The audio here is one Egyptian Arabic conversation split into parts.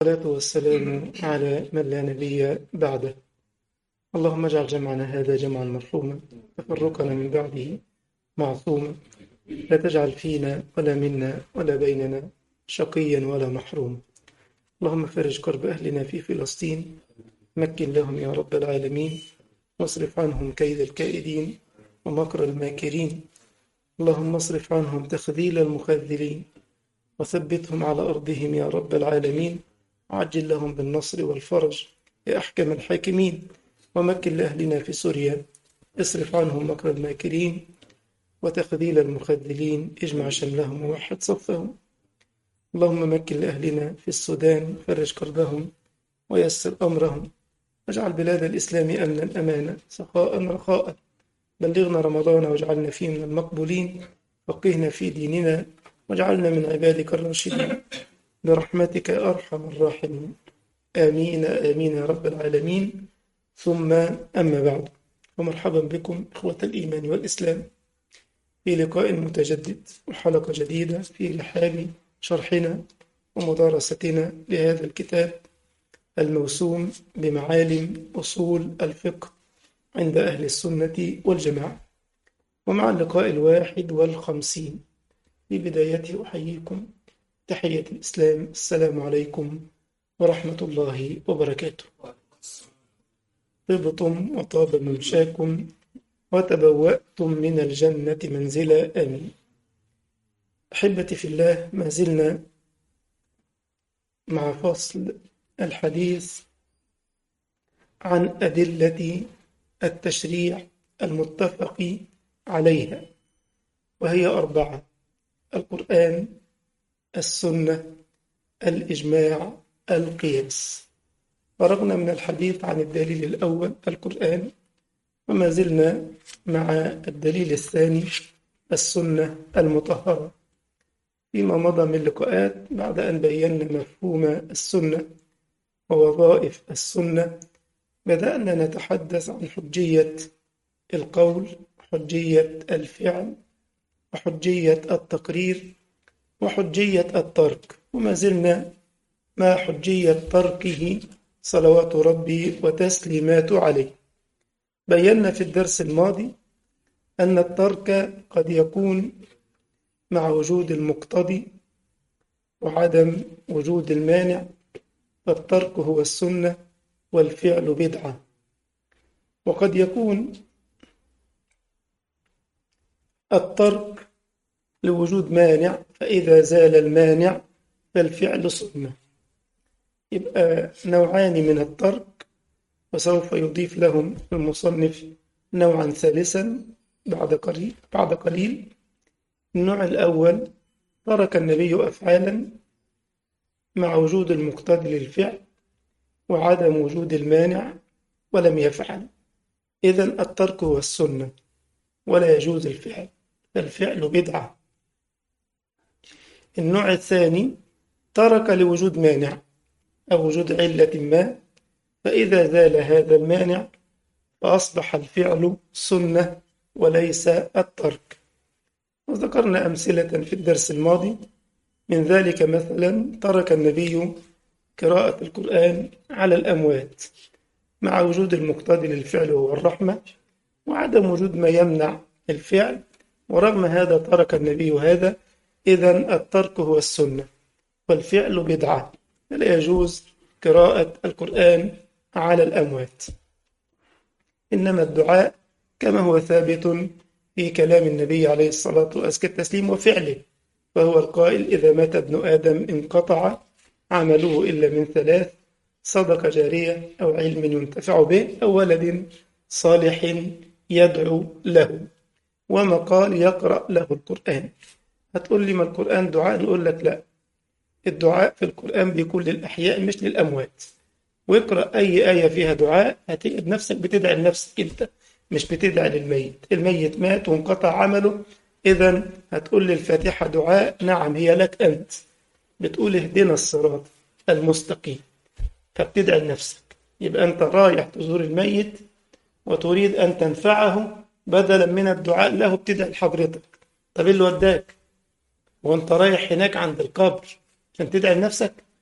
والصلاة والسلام على من لا نبي بعده اللهم اجعل جمعنا هذا جمعا مرحوما تفرقنا من بعده معصوما لا تجعل فينا ولا منا ولا بيننا شقيا ولا محروما اللهم فرج كرب أهلنا في فلسطين مكن لهم يا رب العالمين واصرف عنهم كيد الكائدين ومكر الماكرين اللهم اصرف عنهم تخذيل المخذلين وثبتهم على أرضهم يا رب العالمين وعجل لهم بالنصر والفرج يا أحكم الحاكمين ومكن لأهلنا في سوريا اصرف عنهم مكر الماكرين وتخذيل المخذلين اجمع شملهم ووحد صفهم اللهم مكن لأهلنا في السودان فرج كربهم ويسر أمرهم واجعل بلاد الإسلام أمنا أمانا سخاء رخاء بلغنا رمضان واجعلنا فيه من المقبولين فقهنا في ديننا واجعلنا من عبادك الراشدين برحمتك يا أرحم الراحمين آمين آمين يا رب العالمين ثم أما بعد ومرحبا بكم إخوة الإيمان والإسلام في لقاء متجدد وحلقة جديدة في رحاب شرحنا ومدارستنا لهذا الكتاب الموسوم بمعالم أصول الفقه عند أهل السنة والجماعة ومع اللقاء الواحد والخمسين في بدايته أحييكم تحية الإسلام السلام عليكم ورحمة الله وبركاته طبتم وطاب ممشاكم وتبوأتم من الجنة منزلا آمين أحبتي في الله ما زلنا مع فصل الحديث عن أدلة التشريع المتفق عليها وهي أربعة القرآن السنة الإجماع القياس فرغنا من الحديث عن الدليل الأول القرآن وما زلنا مع الدليل الثاني السنة المطهرة فيما مضى من لقاءات بعد أن بينا مفهوم السنة ووظائف السنة بدأنا نتحدث عن حجية القول حجية الفعل وحجية التقرير وحجية الترك وما زلنا مع حجية تركه صلوات ربي وتسليمات عليه بينا في الدرس الماضي أن الترك قد يكون مع وجود المقتضي وعدم وجود المانع فالترك هو السنة والفعل بدعة وقد يكون الترك لوجود مانع فإذا زال المانع فالفعل سنة يبقى نوعان من الترك وسوف يضيف لهم المصنف نوعا ثالثا بعد قليل بعد قليل النوع الأول ترك النبي أفعالا مع وجود المقتضي للفعل وعدم وجود المانع ولم يفعل إذا الترك هو السنة ولا يجوز الفعل فالفعل بدعة النوع الثاني ترك لوجود مانع أو وجود علة ما فإذا زال هذا المانع فأصبح الفعل سنة وليس الترك وذكرنا أمثلة في الدرس الماضي من ذلك مثلا ترك النبي قراءة القرآن على الأموات مع وجود المقتضي للفعل وهو الرحمة وعدم وجود ما يمنع الفعل ورغم هذا ترك النبي هذا إذا الترك هو السنة والفعل بدعة فلا يجوز قراءة القرآن على الأموات إنما الدعاء كما هو ثابت في كلام النبي عليه الصلاة والتسليم وفعله فهو القائل إذا مات ابن آدم انقطع عمله إلا من ثلاث صدقة جارية أو علم ينتفع به أو ولد صالح يدعو له وما قال يقرأ له القرآن هتقول لي ما القرآن دعاء نقول لك لا الدعاء في القرآن بيكون للأحياء مش للأموات واقرأ أي آية فيها دعاء هتجد نفسك بتدعي لنفسك أنت مش بتدعي للميت الميت مات وانقطع عمله إذا هتقول لي الفاتحة دعاء نعم هي لك أنت بتقول اهدنا الصراط المستقيم فبتدعي لنفسك يبقى أنت رايح تزور الميت وتريد أن تنفعه بدلا من الدعاء له بتدعي لحضرتك طب إيه اللي وداك وانت رايح هناك عند القبر عشان تدعي لنفسك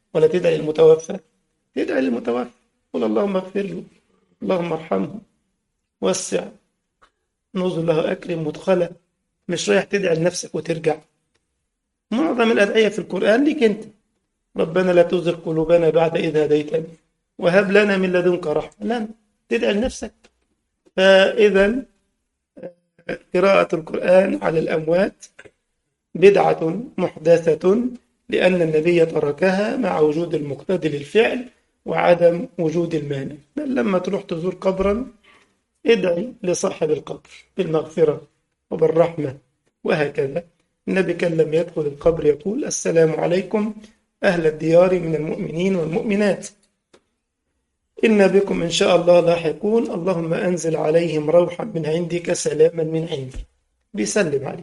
ولا تدعي للمتوفى تدعي للمتوفى قل اللهم اغفر له اللهم ارحمه وسع نزله أكرم مدخله مش رايح تدعي لنفسك وترجع معظم الأدعية في القرآن ليك أنت ربنا لا تزغ قلوبنا بعد إذ هديتنا وهب لنا من لدنك رحمة لا تدعي لنفسك فإذا قراءة القرآن على الأموات بدعة محدثة لأن النبي تركها مع وجود المقتضي للفعل وعدم وجود المانع بل لما تروح تزور قبرا ادعي لصاحب القبر بالمغفرة وبالرحمة وهكذا النبي كان لم يدخل القبر يقول السلام عليكم أهل الديار من المؤمنين والمؤمنات إن بكم إن شاء الله لاحقون اللهم أنزل عليهم روحا من عندك سلاما من عندي بيسلم عليه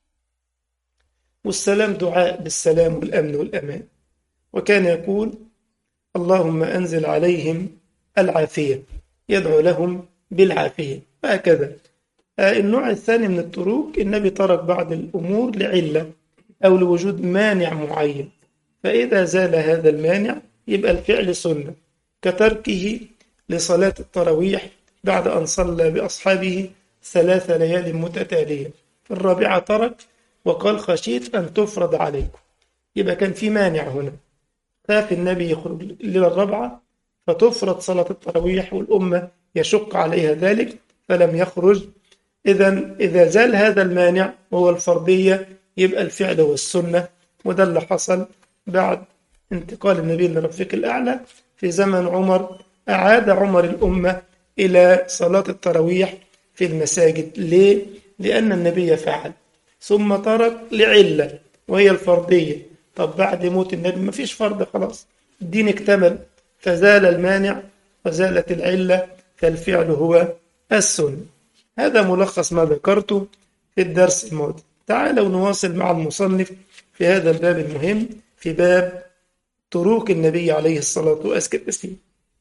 والسلام دعاء بالسلام والأمن والأمان وكان يقول اللهم أنزل عليهم العافية يدعو لهم بالعافية وهكذا النوع الثاني من التروك النبي ترك بعض الأمور لعلة أو لوجود مانع معين فإذا زال هذا المانع يبقى الفعل سنة كتركه لصلاة التراويح بعد أن صلى بأصحابه ثلاث ليال متتالية في الرابعة ترك وقال خشيت أن تفرض عليكم يبقى كان في مانع هنا خاف النبي يخرج الليلة الرابعة فتفرض صلاة التراويح والأمة يشق عليها ذلك فلم يخرج إذا إذا زال هذا المانع وهو الفرضية يبقى الفعل هو السنة وده اللي حصل بعد انتقال النبي للرفيق الأعلى في زمن عمر أعاد عمر الأمة إلى صلاة التراويح في المساجد ليه؟ لأن النبي فعل ثم ترك لعلة وهي الفرضية طب بعد موت النبي ما فيش فرض خلاص الدين اكتمل فزال المانع وزالت العلة فالفعل هو السنة هذا ملخص ما ذكرته في الدرس الماضي تعالوا نواصل مع المصنف في هذا الباب المهم في باب تروك النبي عليه الصلاة والسلام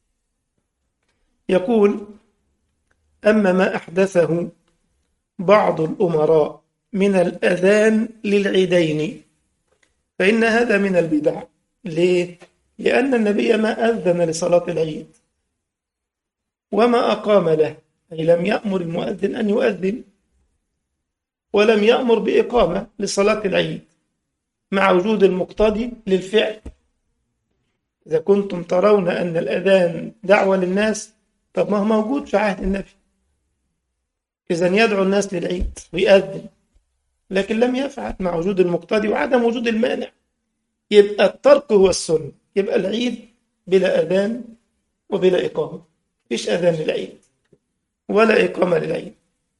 يقول أما ما أحدثه بعض الأمراء من الأذان للعيدين فإن هذا من البدع ليه؟ لأن النبي ما أذن لصلاة العيد وما أقام له أي لم يأمر المؤذن أن يؤذن ولم يأمر بإقامة لصلاة العيد مع وجود المقتضي للفعل إذا كنتم ترون أن الأذان دعوة للناس طب ما هو موجود في عهد النبي إذا يدعو الناس للعيد ويأذن لكن لم يفعل مع وجود المقتضي وعدم وجود المانع يبقى الترك هو السنة يبقى العيد بلا أذان وبلا إقامة فيش أذان للعيد ولا إقامة للعيد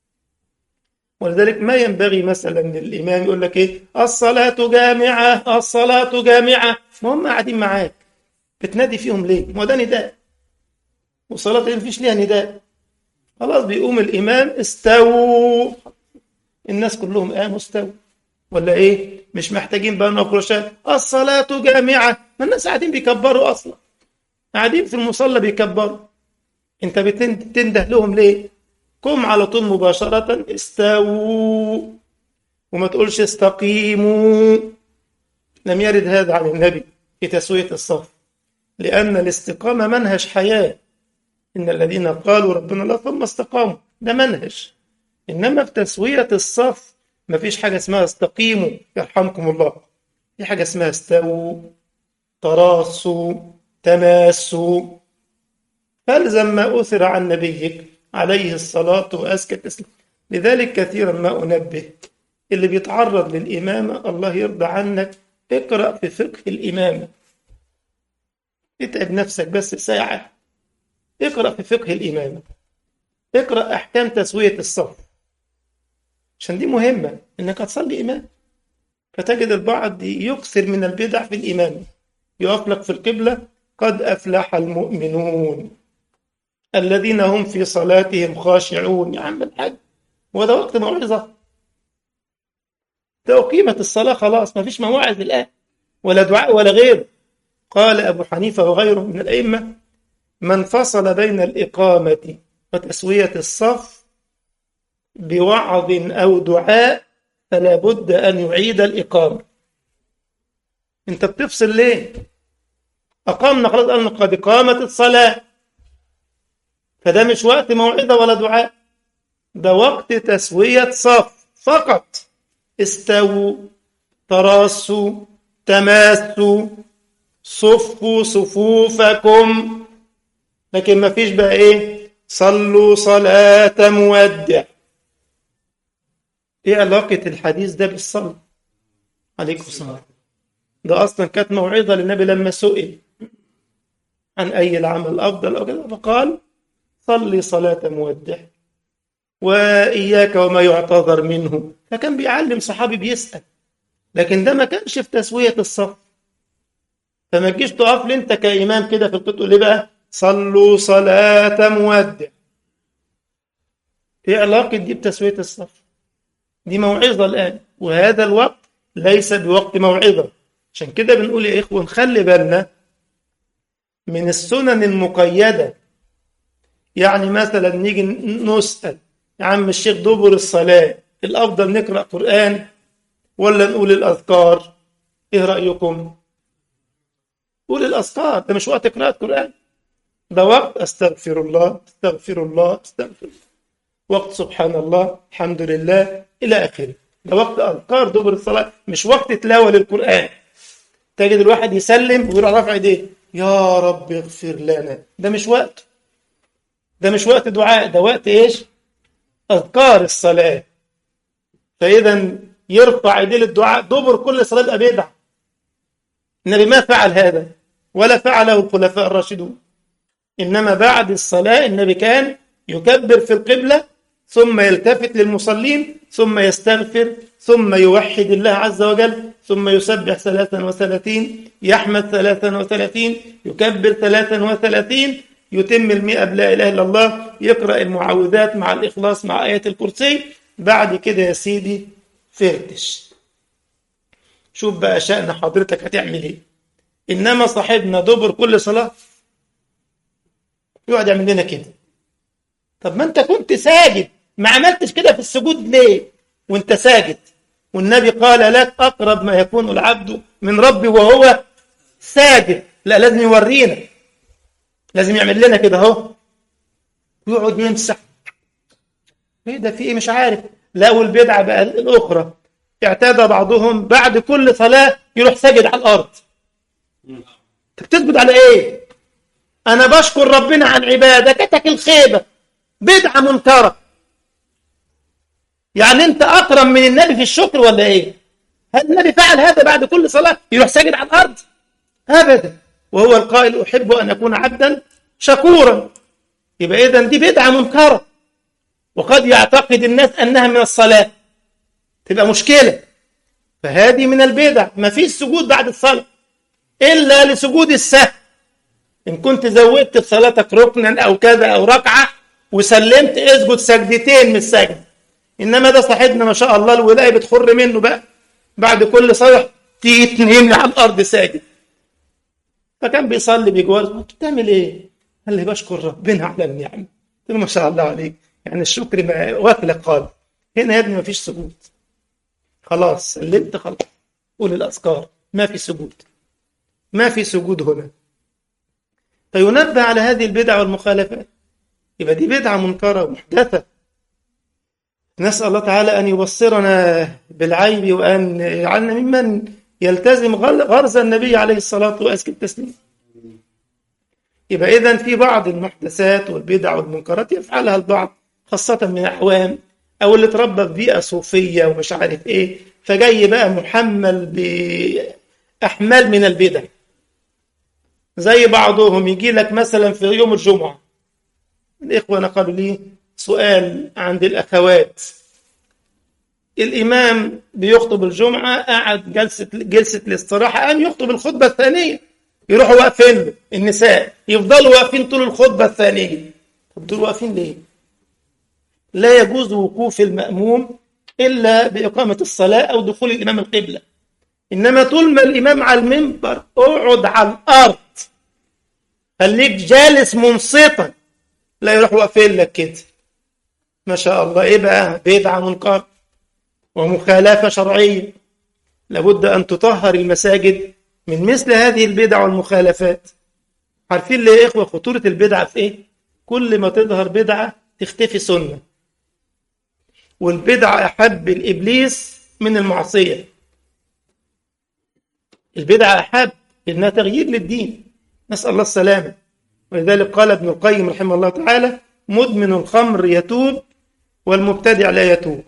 ولذلك ما ينبغي مثلا للإمام يقول لك إيه الصلاة جامعة الصلاة جامعة ما هم قاعدين معاك بتنادي فيهم ليه؟ ما ده نداء وصلاة ما فيش ليها نداء خلاص بيقوم الإمام استووا الناس كلهم قاموا استووا ولا إيه؟ مش محتاجين بقى نقرشات الصلاة جامعة ما الناس قاعدين بيكبروا أصلا قاعدين في المصلى بيكبروا أنت بتنده لهم ليه؟ قم على طول مباشرة استووا وما تقولش استقيموا لم يرد هذا عن النبي في تسوية الصف لأن الاستقامة منهج حياة إن الذين قالوا ربنا الله ثم استقاموا ده منهج إنما في تسوية الصف ما فيش حاجة اسمها استقيموا يرحمكم الله في حاجة اسمها استووا تراصوا تماسوا فالزم ما أثر عن نبيك عليه الصلاة وأزكى التسليم لذلك كثيرا ما أنبه اللي بيتعرض للإمامة الله يرضى عنك اقرأ في فقه الإمامة اتعب نفسك بس ساعة اقرأ في فقه الإمامة اقرأ أحكام تسوية الصف عشان دي مهمة إنك هتصلي إمام فتجد البعض يكثر من البدع في الإمامة يقف لك في القبلة قد أفلح المؤمنون الذين هم في صلاتهم خاشعون يا عم الحاج هو ده وقت موعظة ده أقيمت الصلاة خلاص ما فيش مواعظ الآن ولا دعاء ولا غيره قال أبو حنيفة وغيره من الأئمة من فصل بين الإقامة وتسوية الصف بوعظ أو دعاء فلا بد أن يعيد الإقامة أنت بتفصل ليه؟ أقامنا خلاص قالنا قد قامت الصلاة فده مش وقت موعظة ولا دعاء ده وقت تسوية صف فقط استووا تراصوا تماسوا صفوا صفوفكم لكن ما فيش بقى ايه صلوا صلاة مودع ايه علاقة الحديث ده بالصلاة عليكم السلام ده اصلا كانت موعظة للنبي لما سئل عن اي العمل افضل او كده فقال صلي صلاة مودع وإياك وما يعتذر منه فكان بيعلم صحابي بيسأل لكن ده ما كانش في تسوية الصف فما تجيش تقف لي انت كإمام كده في القطب ليه بقى صلوا صلاة مودع ايه علاقة دي بتسوية الصف دي موعظة الآن وهذا الوقت ليس بوقت موعظة عشان كده بنقول يا إخوة نخلي بالنا من السنن المقيدة يعني مثلا نيجي نسأل يا عم الشيخ دبر الصلاة الأفضل نقرأ قرآن ولا نقول الأذكار إيه رأيكم قول الأذكار ده مش وقت قراءة قرآن ده وقت أستغفر الله أستغفر الله أستغفر الله وقت سبحان الله الحمد لله إلى آخره ده وقت أذكار دبر الصلاة مش وقت تلاوة للقرآن تجد الواحد يسلم ويروح رافع ايديه يا رب اغفر لنا ده مش وقت ده مش وقت دعاء ده وقت ايش اذكار الصلاه فاذا يرفع ايديه للدعاء دبر كل صلاه يبقى بدعه النبي ما فعل هذا ولا فعله الخلفاء الراشدون انما بعد الصلاه النبي كان يكبر في القبله ثم يلتفت للمصلين ثم يستغفر ثم يوحد الله عز وجل ثم يسبح ثلاثا وثلاثين يحمد ثلاثا وثلاثين يكبر ثلاثا وثلاثين يتم المئة بلا إله إلا الله يقرأ المعوذات مع الإخلاص مع آية الكرسي بعد كده يا سيدي فرتش شوف بقى شأن حضرتك هتعمل ايه إنما صاحبنا دبر كل صلاة يقعد يعمل لنا كده طب ما أنت كنت ساجد ما عملتش كده في السجود ليه وانت ساجد والنبي قال لك أقرب ما يكون العبد من ربي وهو ساجد لا لازم يورينا لازم يعمل لنا كده اهو يقعد يمسح ايه ده في ايه مش عارف لا والبدعه بقى الاخرى اعتاد بعضهم بعد كل صلاه يروح ساجد على الارض انت بتسجد على ايه انا بشكر ربنا عن عبادتك الخيبه بدعه منكره يعني انت اكرم من النبي في الشكر ولا ايه هل النبي فعل هذا بعد كل صلاه يروح ساجد على الارض ابدا وهو القائل أحب أن أكون عبدا شكورا يبقى إذا دي بدعة منكرة وقد يعتقد الناس أنها من الصلاة تبقى مشكلة فهذه من البدع ما فيش سجود بعد الصلاة إلا لسجود السهو إن كنت زودت في صلاتك ركنا أو كذا أو ركعة وسلمت اسجد سجدتين من السجد إنما ده صاحبنا ما شاء الله الولاية بتخر منه بقى بعد كل صلاة تيجي تنهمني على الأرض ساجد فكان بيصلي بجوار انت بتعمل ايه؟ قال لي بشكر ربنا على النعم قلت له ما شاء الله عليك يعني الشكر ما واكلك قال هنا يا ابني ما فيش سجود خلاص سلمت خلاص قول الاذكار ما في سجود ما في سجود هنا فينبه على هذه البدع والمخالفات يبقى دي بدعه منكره ومحدثه نسال الله تعالى ان يبصرنا بالعيب وان يجعلنا ممن يلتزم غرز النبي عليه الصلاة وأزكى التسليم يبقى إذا في بعض المحدثات والبدع والمنكرات يفعلها البعض خاصة من الأعوام أو اللي اتربى في بيئة صوفية ومش عارف إيه فجاي بقى محمل بأحمال من البدع زي بعضهم يجي لك مثلا في يوم الجمعة الإخوة نقلوا لي سؤال عند الأخوات الإمام بيخطب الجمعة قعد جلسة جلسة الاستراحة قام يخطب الخطبة الثانية يروحوا واقفين له النساء يفضلوا واقفين طول الخطبة الثانية طب دول واقفين ليه؟ لا يجوز وقوف المأموم إلا بإقامة الصلاة أو دخول الإمام القبلة إنما طول ما الإمام على المنبر اقعد على الأرض خليك جالس منصتا لا يروح واقفين لك كده ما شاء الله إيه بقى بدعة منكر ومخالفة شرعية لابد أن تطهر المساجد من مثل هذه البدع والمخالفات عارفين ليه يا إخوة خطورة البدعة في إيه؟ كل ما تظهر بدعة تختفي سنة والبدعة أحب الإبليس من المعصية البدعة أحب إنها تغيير للدين نسأل الله السلامة ولذلك قال ابن القيم رحمه الله تعالى مدمن الخمر يتوب والمبتدع لا يتوب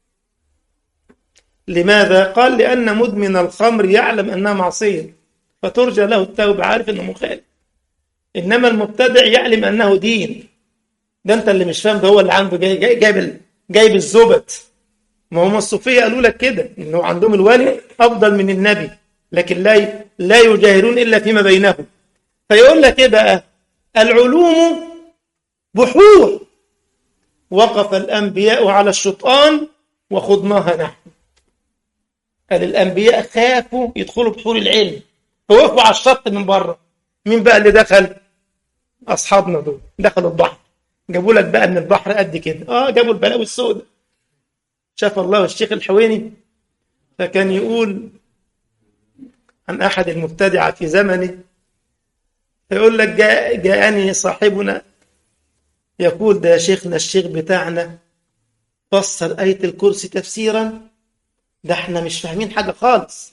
لماذا؟ قال لأن مدمن الخمر يعلم أنها معصية فترجى له التوبة عارف أنه مخالف إنما المبتدع يعلم أنه دين ده أنت اللي مش فاهم ده هو اللي عنده جاي جاي جايب جايب الزبد ما هم الصوفية قالوا لك كده إنه عندهم الولي أفضل من النبي لكن لا لا يجاهرون إلا فيما بينهم فيقول لك إيه بقى العلوم بحور وقف الأنبياء على الشطآن وخضناها نحن قال الأنبياء خافوا يدخلوا بحور العلم فوقفوا على الشط من بره مين بقى اللي دخل أصحابنا دول دخلوا البحر جابوا لك بقى من البحر قد كده اه جابوا البلاوي السوداء شاف الله الشيخ الحويني فكان يقول عن أحد المبتدعة في زمنه فيقول لك جاء جاءني صاحبنا يقول ده يا شيخنا الشيخ بتاعنا فسر آية الكرسي تفسيرا ده احنا مش فاهمين حاجة خالص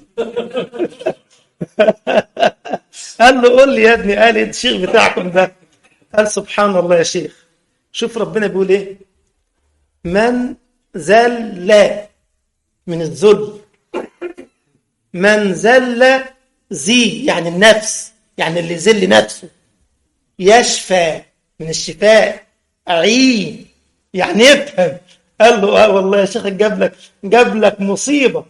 قال له قول لي يا ابني قال إيه الشيخ بتاعكم ده قال سبحان الله يا شيخ شوف ربنا بيقول ايه من زل من الذل من زل زي يعني النفس يعني اللي يذل نفسه يشفى من الشفاء عين يعني يفهم قال له اه والله يا شيخ جاب لك جاب لك مصيبه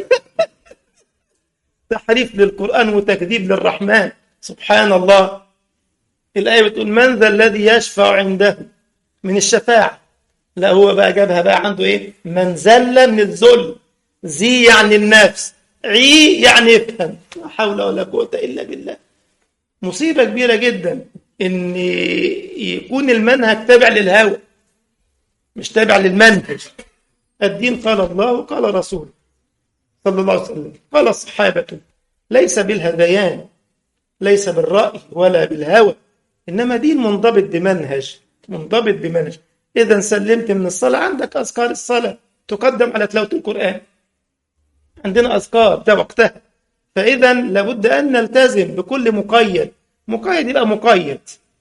تحريف للقران وتكذيب للرحمن سبحان الله الايه بتقول من ذا الذي يشفع عنده من الشفاعه لا هو بقى جابها بقى عنده ايه من زل من الذل زي يعني النفس عي يعني يفهم لا حول ولا قوه الا بالله مصيبه كبيره جدا ان يكون المنهج تابع للهوى مش تابع للمنهج الدين قال الله وقال رسوله صلى الله عليه وسلم قال الصحابة ليس بالهذيان ليس بالرأي ولا بالهوى إنما دين منضبط بمنهج منضبط بمنهج إذا سلمت من الصلاة عندك أذكار الصلاة تقدم على تلاوة القرآن عندنا أذكار ده وقتها فإذا لابد أن نلتزم بكل مقيد مقيد يبقى مقيد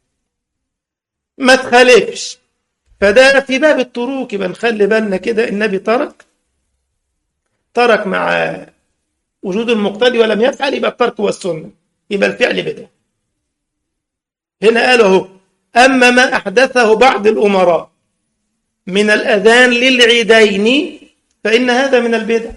ما تخالفش فده في باب التروك يبقى نخلي بالنا كده النبي ترك ترك مع وجود المقتدي ولم يفعل يبقى الترك والسنه يبقى الفعل بدعه هنا قالوا اهو اما ما احدثه بعض الامراء من الاذان للعيدين فان هذا من البدع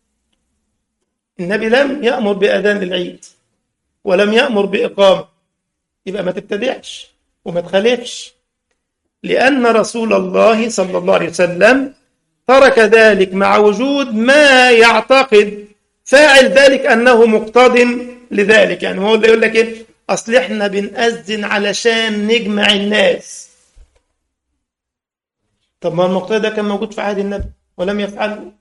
النبي لم يامر باذان للعيد ولم يامر باقامه يبقى ما تبتدعش وما تخالفش لأن رسول الله صلى الله عليه وسلم ترك ذلك مع وجود ما يعتقد فاعل ذلك أنه مقتض لذلك يعني هو اللي يقول لك إيه أصل إحنا بنأذن علشان نجمع الناس طب ما المقتضى ده كان موجود في عهد النبي ولم يفعله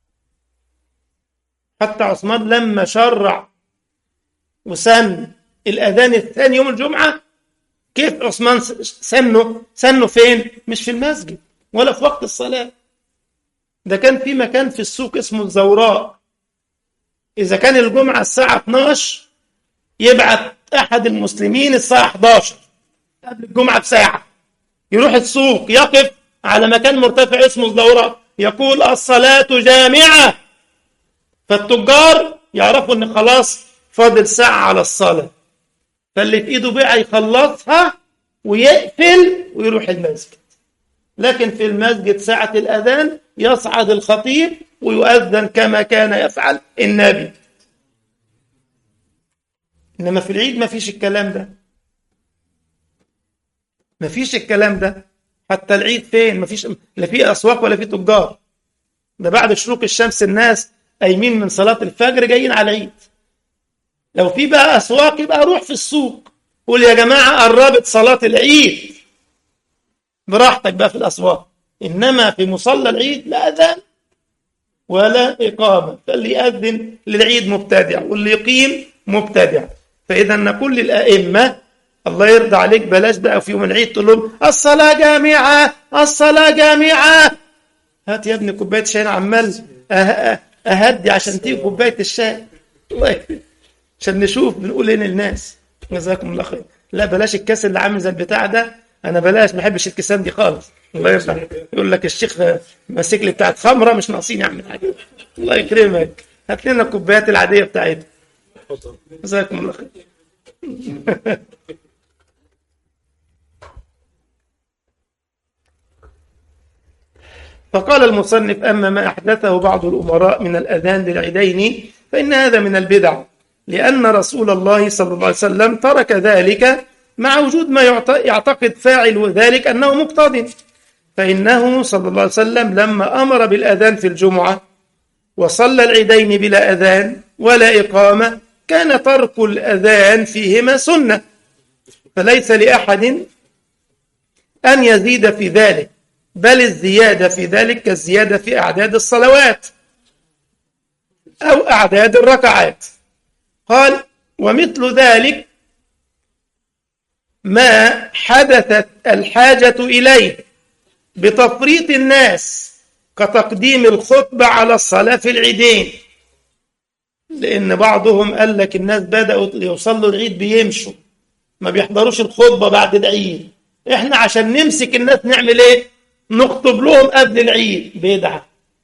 حتى عثمان لما شرع وسن الأذان الثاني يوم الجمعة كيف عثمان سنه سنه فين مش في المسجد ولا في وقت الصلاة ده كان في مكان في السوق اسمه الزوراء إذا كان الجمعة الساعة 12 يبعت أحد المسلمين الساعة 11 قبل الجمعة بساعة يروح السوق يقف على مكان مرتفع اسمه الزوراء يقول الصلاة جامعة فالتجار يعرفوا ان خلاص فاضل ساعة على الصلاة فاللي في ايده بيعة يخلصها ويقفل ويروح المسجد لكن في المسجد ساعة الأذان يصعد الخطيب ويؤذن كما كان يفعل النبي إنما في العيد ما فيش الكلام ده ما فيش الكلام ده حتى العيد فين ما فيش لا في أسواق ولا في تجار ده بعد شروق الشمس الناس قايمين من صلاة الفجر جايين على العيد لو في بقى أسواق يبقى روح في السوق قول يا جماعة قربت صلاة العيد براحتك بقى في الأسواق إنما في مصلى العيد لا أذان ولا إقامة فاللي يأذن للعيد مبتدع واللي يقيم مبتدع فإذا نقول للأئمة الله يرضى عليك بلاش بقى في يوم العيد تقول لهم الصلاة جامعة الصلاة جامعة هات يا ابني كوباية شاي أنا عمال أهدي عشان تيجي كوباية الشاي الله يكرمك عشان نشوف بنقول ايه للناس جزاكم الله خير لا بلاش الكاس اللي عامل زي البتاع ده انا بلاش ما بحبش الكيسان دي خالص الله يرضى يقول لك الشيخ ماسك لي بتاعت خمره مش ناقصين يعمل حاجه الله يكرمك هات لنا الكوبايات العاديه بتاعتها جزاكم الله خير فقال المصنف أما ما أحدثه بعض الأمراء من الأذان للعيدين فإن هذا من البدع لأن رسول الله صلى الله عليه وسلم ترك ذلك مع وجود ما يعتقد فاعل ذلك أنه مقتض فإنه صلى الله عليه وسلم لما أمر بالأذان في الجمعة وصلى العيدين بلا أذان ولا إقامة كان ترك الأذان فيهما سنة فليس لأحد أن يزيد في ذلك بل الزيادة في ذلك كالزيادة في أعداد الصلوات أو أعداد الركعات قال ومثل ذلك ما حدثت الحاجة إليه بتفريط الناس كتقديم الخطبة على الصلاة في العيدين لأن بعضهم قال لك الناس بدأوا يوصلوا العيد بيمشوا ما بيحضروش الخطبة بعد العيد احنا عشان نمسك الناس نعمل ايه نخطب لهم قبل العيد بدعة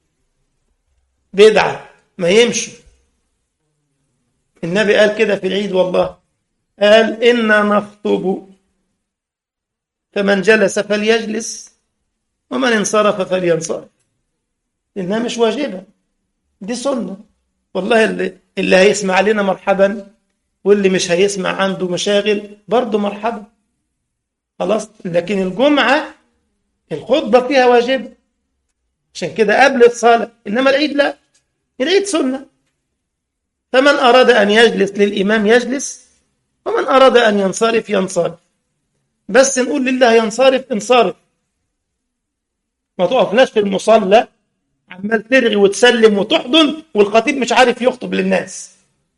بدعة ما يمشوا النبي قال كده في العيد والله قال إنا نخطب فمن جلس فليجلس ومن انصرف فلينصرف إنها مش واجبة دي سنة والله اللي, اللي هيسمع علينا مرحبا واللي مش هيسمع عنده مشاغل برضه مرحبا خلاص لكن الجمعة الخطبة فيها واجب عشان كده قبل الصلاة إنما العيد لا العيد سنة فمن أراد أن يجلس للإمام يجلس ومن أراد أن ينصرف ينصرف بس نقول لله ينصرف انصرف ما تقفناش في المصلى عمال ترغي وتسلم وتحضن والخطيب مش عارف يخطب للناس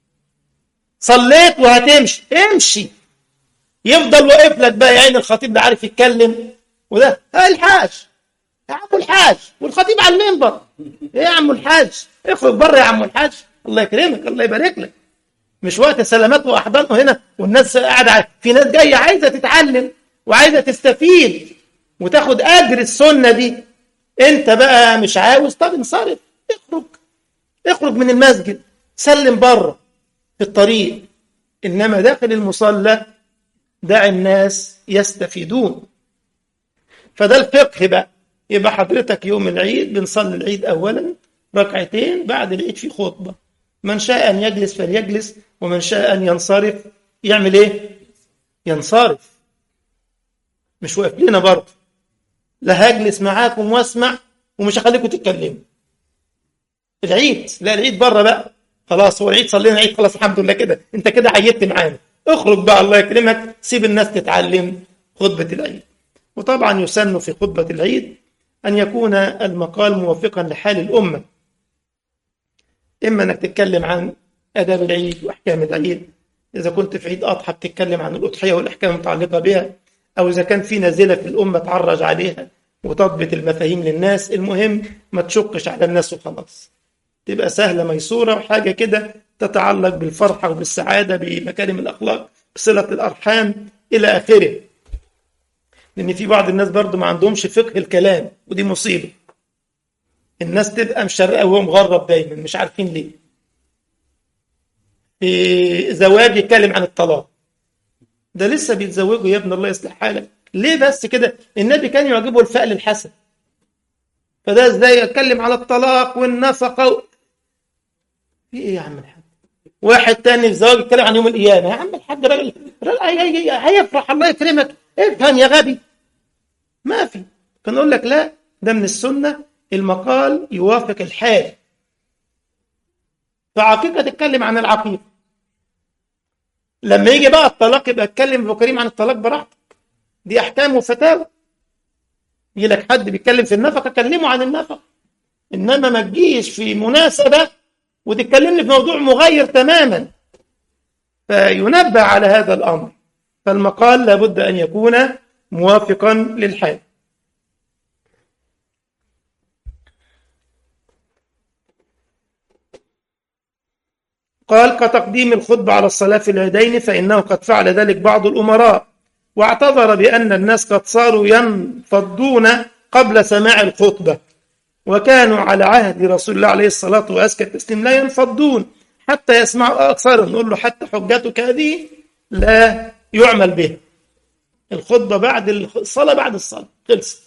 صليت وهتمشي امشي يفضل واقف لك بقى يا عين الخطيب ده عارف يتكلم وده ها الحاج يا عم الحاج والخطيب على المنبر ايه يا عم الحاج اخرج بره يا عم الحاج الله يكرمك الله يبارك لك مش وقت سلامات واحضان هنا والناس قاعده في ناس جايه عايزه تتعلم وعايزه تستفيد وتاخد اجر السنه دي انت بقى مش عاوز طب انصرف اخرج اخرج من المسجد سلم بره في الطريق انما داخل المصلى دع الناس يستفيدون فده الفقه بقى يبقى حضرتك يوم العيد بنصلي العيد اولا ركعتين بعد العيد في خطبه من شاء ان يجلس فليجلس ومن شاء ان ينصرف يعمل ايه ينصرف مش واقف لنا برضه لا هجلس معاكم واسمع ومش هخليكم تتكلموا العيد لا العيد بره بقى خلاص هو العيد صلينا العيد خلاص الحمد لله كده انت كده عيدت معانا اخرج بقى الله يكرمك سيب الناس تتعلم خطبة العيد وطبعا يسن في خطبة العيد أن يكون المقال موافقا لحال الأمة إما أنك تتكلم عن آداب العيد وأحكام العيد إذا كنت في عيد أضحى بتتكلم عن الأضحية والأحكام المتعلقة بها أو إذا كان في نازلة في الأمة تعرج عليها وتضبط المفاهيم للناس المهم ما تشقش على الناس وخلاص تبقى سهلة ميسورة وحاجة كده تتعلق بالفرحة وبالسعادة بمكارم الأخلاق بصلة الأرحام إلى آخره لأن في بعض الناس برضو ما عندهمش فقه الكلام ودي مصيبة الناس تبقى مشرقة وهو مغرب دايما مش عارفين ليه في زواج يتكلم عن الطلاق ده لسه بيتزوجوا يا ابن الله يصلح حالك ليه بس كده النبي كان يعجبه الفأل الحسن فده ازاي يتكلم على الطلاق والنفقة و... في ايه يا عم الحاج واحد تاني في زواج يتكلم عن يوم القيامة يا عم الحاج راجل هيفرح الله يكرمك افهم يا غبي ما في كان اقول لك لا ده من السنة المقال يوافق الحال فعقيقة تتكلم عن العقيقة لما يجي بقى الطلاق يبقى اتكلم ابو كريم عن الطلاق براحتك دي احكام وفتاوى يجي لك حد بيتكلم في النفقه كلمه عن النفقه انما ما تجيش في مناسبه وتتكلمني في موضوع مغير تماما فينبه على هذا الأمر فالمقال لابد أن يكون موافقا للحال قال كتقديم الخطبة على الصلاة في العيدين فإنه قد فعل ذلك بعض الأمراء واعتذر بأن الناس قد صاروا ينفضون قبل سماع الخطبة وكانوا على عهد رسول الله عليه الصلاة وأزكى التسليم لا ينفضون حتى يسمعوا أكثرهم نقول له حتى حجتك هذه لا يعمل بها الخطبة بعد الصلاة بعد الصلاة خلصت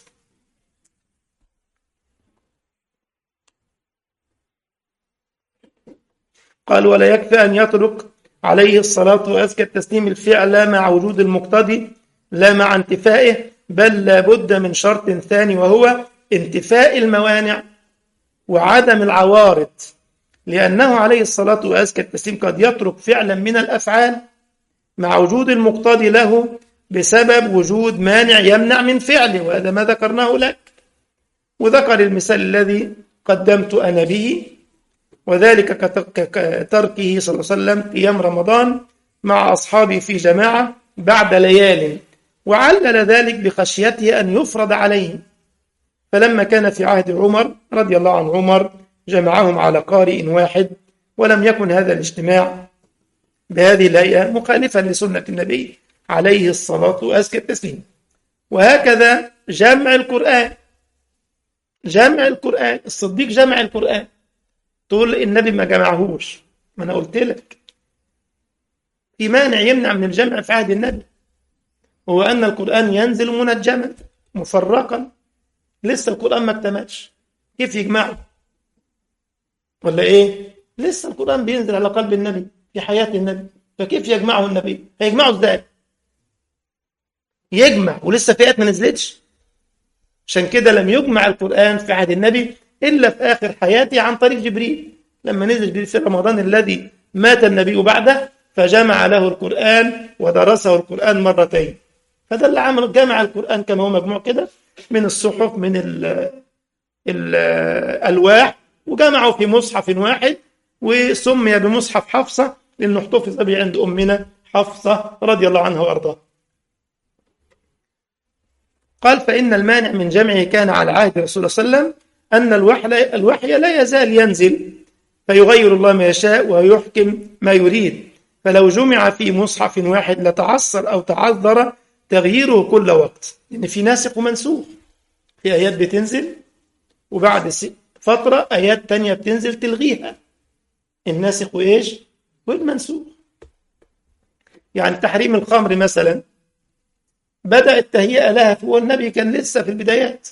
قال ولا يكفي أن يترك عليه الصلاة وأزكى التسليم الفعل مع وجود المقتضي لا مع انتفائه بل لابد من شرط ثاني وهو انتفاء الموانع وعدم العوارض لأنه عليه الصلاة وأزكى التسليم قد يترك فعلا من الأفعال مع وجود المقتضي له بسبب وجود مانع يمنع من فعله وهذا ما ذكرناه لك وذكر المثال الذي قدمت أنا به وذلك كتركه صلى الله عليه وسلم قيام رمضان مع أصحابه في جماعة بعد ليال وعلل ذلك بخشيته أن يفرض عليهم فلما كان في عهد عمر رضي الله عن عمر جمعهم على قارئ واحد ولم يكن هذا الاجتماع بهذه الهيئة مخالفا لسنة النبي عليه الصلاة وأزكى التسليم وهكذا جمع القرآن جمع القرآن الصديق جمع القرآن تقول النبي ما جمعهوش ما أنا قلت لك في مانع يمنع من الجمع في عهد النبي هو أن القرآن ينزل منجما مفرقا لسه القرآن ما اكتملش كيف يجمعه ولا إيه لسه القرآن بينزل على قلب النبي في حياة النبي فكيف يجمعه النبي هيجمعه ازاي يجمع ولسه في آيات ما نزلتش عشان كده لم يجمع القرآن في عهد النبي إلا في آخر حياته عن طريق جبريل لما نزل جبريل في رمضان الذي مات النبي بعده فجمع له القرآن ودرسه القرآن مرتين فده اللي عمل جمع القرآن كما هو مجموع كده من الصحف من الألواح وجمعه في مصحف واحد وسمي بمصحف حفصة لأنه احتفظ به عند أمنا حفصة رضي الله عنها وأرضاها قال فإن المانع من جمعه كان على عهد رسول الله صلى الله عليه وسلم أن الوحي, الوحي لا يزال ينزل فيغير الله ما يشاء ويحكم ما يريد فلو جمع في مصحف واحد لتعصر أو تعذر تغييره كل وقت لأن في ناسخ ومنسوخ في آيات بتنزل وبعد فترة آيات تانية بتنزل تلغيها الناسخ وإيش والمنسوخ يعني تحريم الخمر مثلا بدأ التهيئة لها والنبي كان لسه في البدايات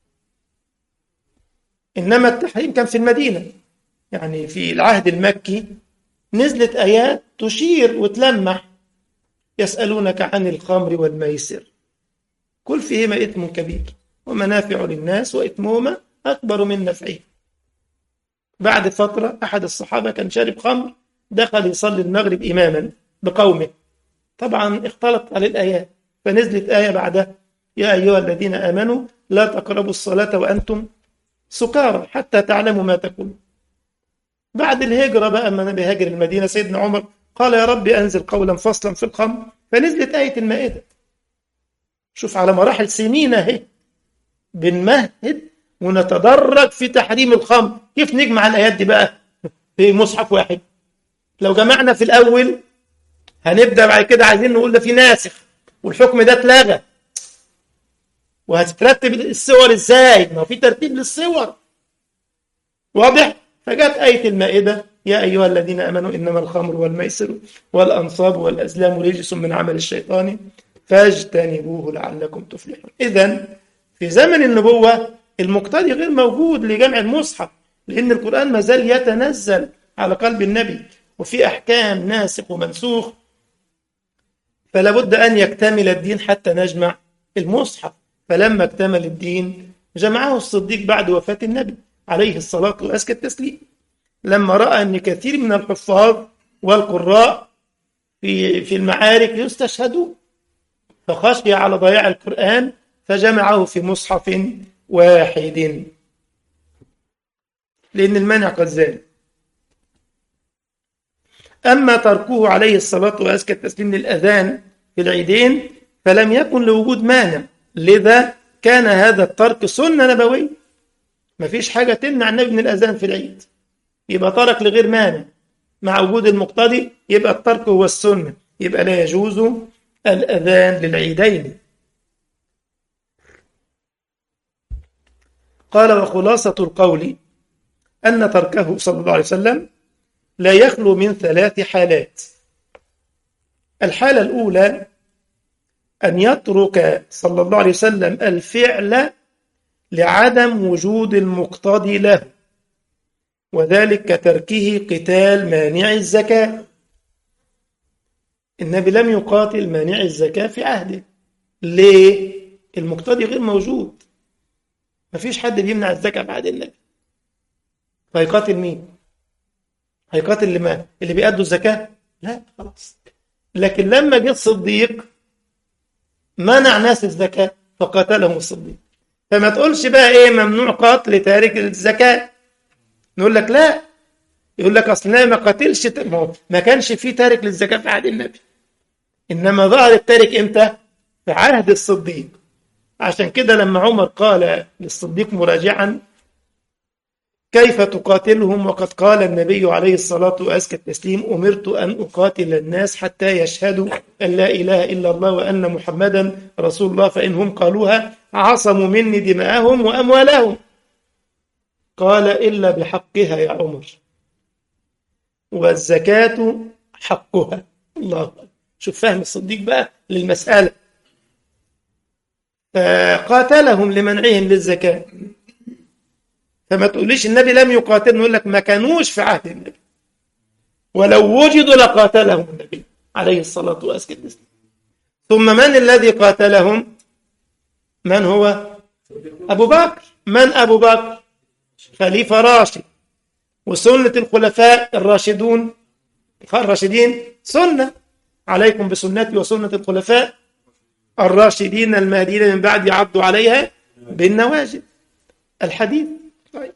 إنما التحريم كان في المدينة يعني في العهد المكي نزلت آيات تشير وتلمح يسألونك عن الخمر والميسر كل فيهما إثم كبير ومنافع للناس وإثمهما أكبر من نفعه بعد فترة أحد الصحابة كان شارب خمر دخل يصلي المغرب إماما بقومه طبعا اختلط على الآيات فنزلت آية بعدها يا أيها الذين آمنوا لا تقربوا الصلاة وأنتم سكارى حتى تعلموا ما تقولون بعد الهجرة بقى لما النبي هاجر المدينة سيدنا عمر قال يا رب أنزل قولا فصلا في الخمر فنزلت آية المائدة شوف على مراحل سنين اهي بنمهد ونتدرج في تحريم الخمر كيف نجمع الآيات دي بقى في مصحف واحد لو جمعنا في الأول هنبدأ بعد كده عايزين نقول ده في ناسخ والحكم ده اتلغى وهتترتب الصور ازاي ما في ترتيب للصور واضح فجت آية المائدة يا أيها الذين آمنوا إنما الخمر والميسر والأنصاب والأزلام رجس من عمل الشيطان فاجتنبوه لعلكم تفلحون إذا في زمن النبوة المقتدي غير موجود لجمع المصحف لأن القرآن ما زال يتنزل على قلب النبي وفي أحكام ناسخ ومنسوخ فلا بد أن يكتمل الدين حتى نجمع المصحف فلما اكتمل الدين جمعه الصديق بعد وفاة النبي عليه الصلاة وأزكى التسليم لما رأى أن كثير من الحفاظ والقراء في في المعارك يستشهدون فخشي على ضياع القرآن فجمعه في مصحف واحد لأن المانع قد زال أما تركه عليه الصلاة وأزكى التسليم للأذان في العيدين فلم يكن لوجود مانع لذا كان هذا الترك سنة نبوية مفيش حاجة تمنع النبي من الأذان في العيد يبقى ترك لغير مانع مع وجود المقتضي يبقى الترك هو السنة يبقى لا يجوز الأذان للعيدين قال وخلاصة القول أن تركه صلى الله عليه وسلم لا يخلو من ثلاث حالات الحالة الأولى أن يترك صلى الله عليه وسلم الفعل لعدم وجود المقتضي له وذلك كتركه قتال مانع الزكاة النبي لم يقاتل مانع الزكاة في عهده ليه؟ المقتضي غير موجود مفيش حد بيمنع الزكاة بعد النبي فهيقاتل مين؟ هيقاتل لما اللي بيأدوا الزكاة؟ لا خلاص لكن لما جه الصديق منع ناس الزكاة فقاتلهم الصديق فما تقولش بقى ايه ممنوع قتل تارك الزكاة نقول لك لا يقول لك اصل ما قاتلش ما كانش في تارك للزكاة في عهد النبي انما ظهر التارك امتى؟ في عهد الصديق عشان كده لما عمر قال للصديق مراجعا كيف تقاتلهم وقد قال النبي عليه الصلاة وأزكى التسليم أمرت أن أقاتل الناس حتى يشهدوا أن لا إله إلا الله وأن محمدا رسول الله فإنهم قالوها عصموا مني دماءهم وأموالهم قال إلا بحقها يا عمر والزكاة حقها الله شوف فهم الصديق بقى للمسألة فقاتلهم لمنعهم للزكاة فما تقوليش النبي لم يقاتل نقول لك ما كانوش في عهد النبي ولو وجدوا لقاتلهم النبي عليه الصلاة والسلام ثم من الذي قاتلهم من هو أبو بكر من أبو بكر خليفة راشد وسنة الخلفاء الراشدون الراشدين سنة عليكم بسنتي وسنة الخلفاء الراشدين المهديين من بعد عضوا عليها بالنواجذ الحديث طيب.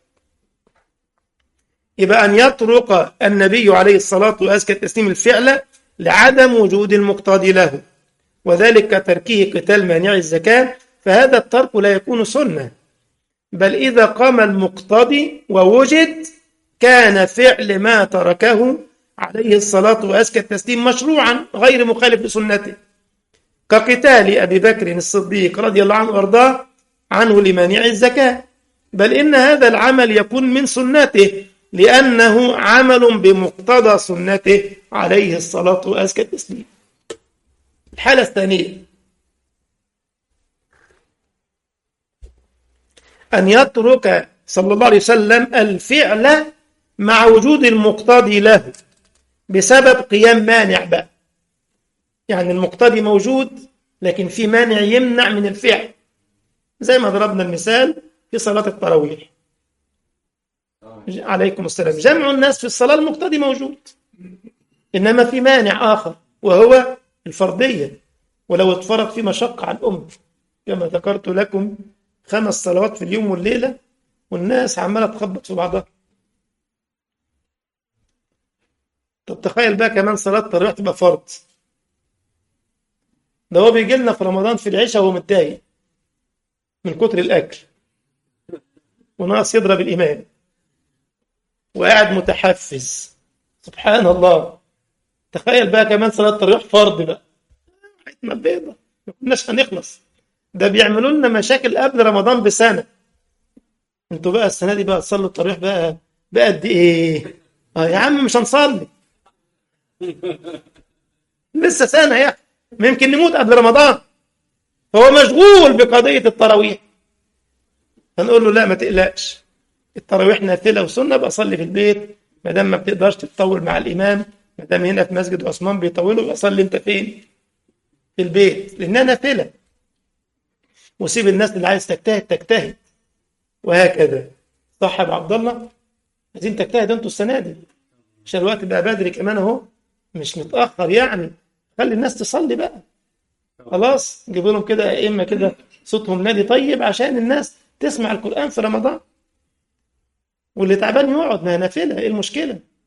يبقى أن يطرق النبي عليه الصلاة وأزكى التسليم الفعل لعدم وجود المقتضي له وذلك كتركه قتال مانع الزكاة فهذا الترك لا يكون سنة بل إذا قام المقتضي ووجد كان فعل ما تركه عليه الصلاة وأزكى التسليم مشروعا غير مخالف لسنته كقتال أبي بكر الصديق رضي الله عنه وارضاه عنه لمانع الزكاة بل إن هذا العمل يكون من سنته لأنه عمل بمقتضى سنته عليه الصلاة وأزكى التسليم الحالة الثانية أن يترك صلى الله عليه وسلم الفعل مع وجود المقتضي له بسبب قيام مانع بقى يعني المقتضي موجود لكن في مانع يمنع من الفعل زي ما ضربنا المثال في صلاة التراويح عليكم السلام جمع الناس في الصلاة المقتضي موجود إنما في مانع آخر وهو الفردية ولو اتفرض في مشقة على الأمة كما ذكرت لكم خمس صلوات في اليوم والليلة والناس عمالة تخبط في بعضها طب تخيل بقى كمان صلاة التراويح تبقى فرض ده هو بيجي لنا في رمضان في العشاء وهو متضايق من كتر الأكل وناقص يضرب الإمام وقاعد متحفز سبحان الله تخيل بقى كمان صلاة التراويح فرض بقى حياتنا بيضة ما كناش هنخلص ده بيعملوا لنا مشاكل قبل رمضان بسنة انتوا بقى السنة دي بقى تصلوا التراويح بقى بقد ايه اه يا عم مش هنصلي لسه سنة يا ممكن نموت قبل رمضان فهو مشغول بقضية التراويح فنقول له لا ما تقلقش التراويح نافلة وسنة بقى صلي في البيت ما دام ما بتقدرش تطول مع الإمام ما دام هنا في مسجد عثمان بيطولوا يبقى صلي أنت فين؟ في البيت لأنها نافلة وسيب الناس اللي عايز تجتهد تجتهد وهكذا صح يا عبد الله عايزين تجتهد انتوا السنة دي عشان الوقت بقى بدري كمان اهو مش متأخر يعني خلي الناس تصلي بقى خلاص جيبوا لهم كده ائمه كده صوتهم نادي طيب عشان الناس تسمع القرآن في رمضان واللي تعبان يقعد ما هي نافلة ايه المشكلة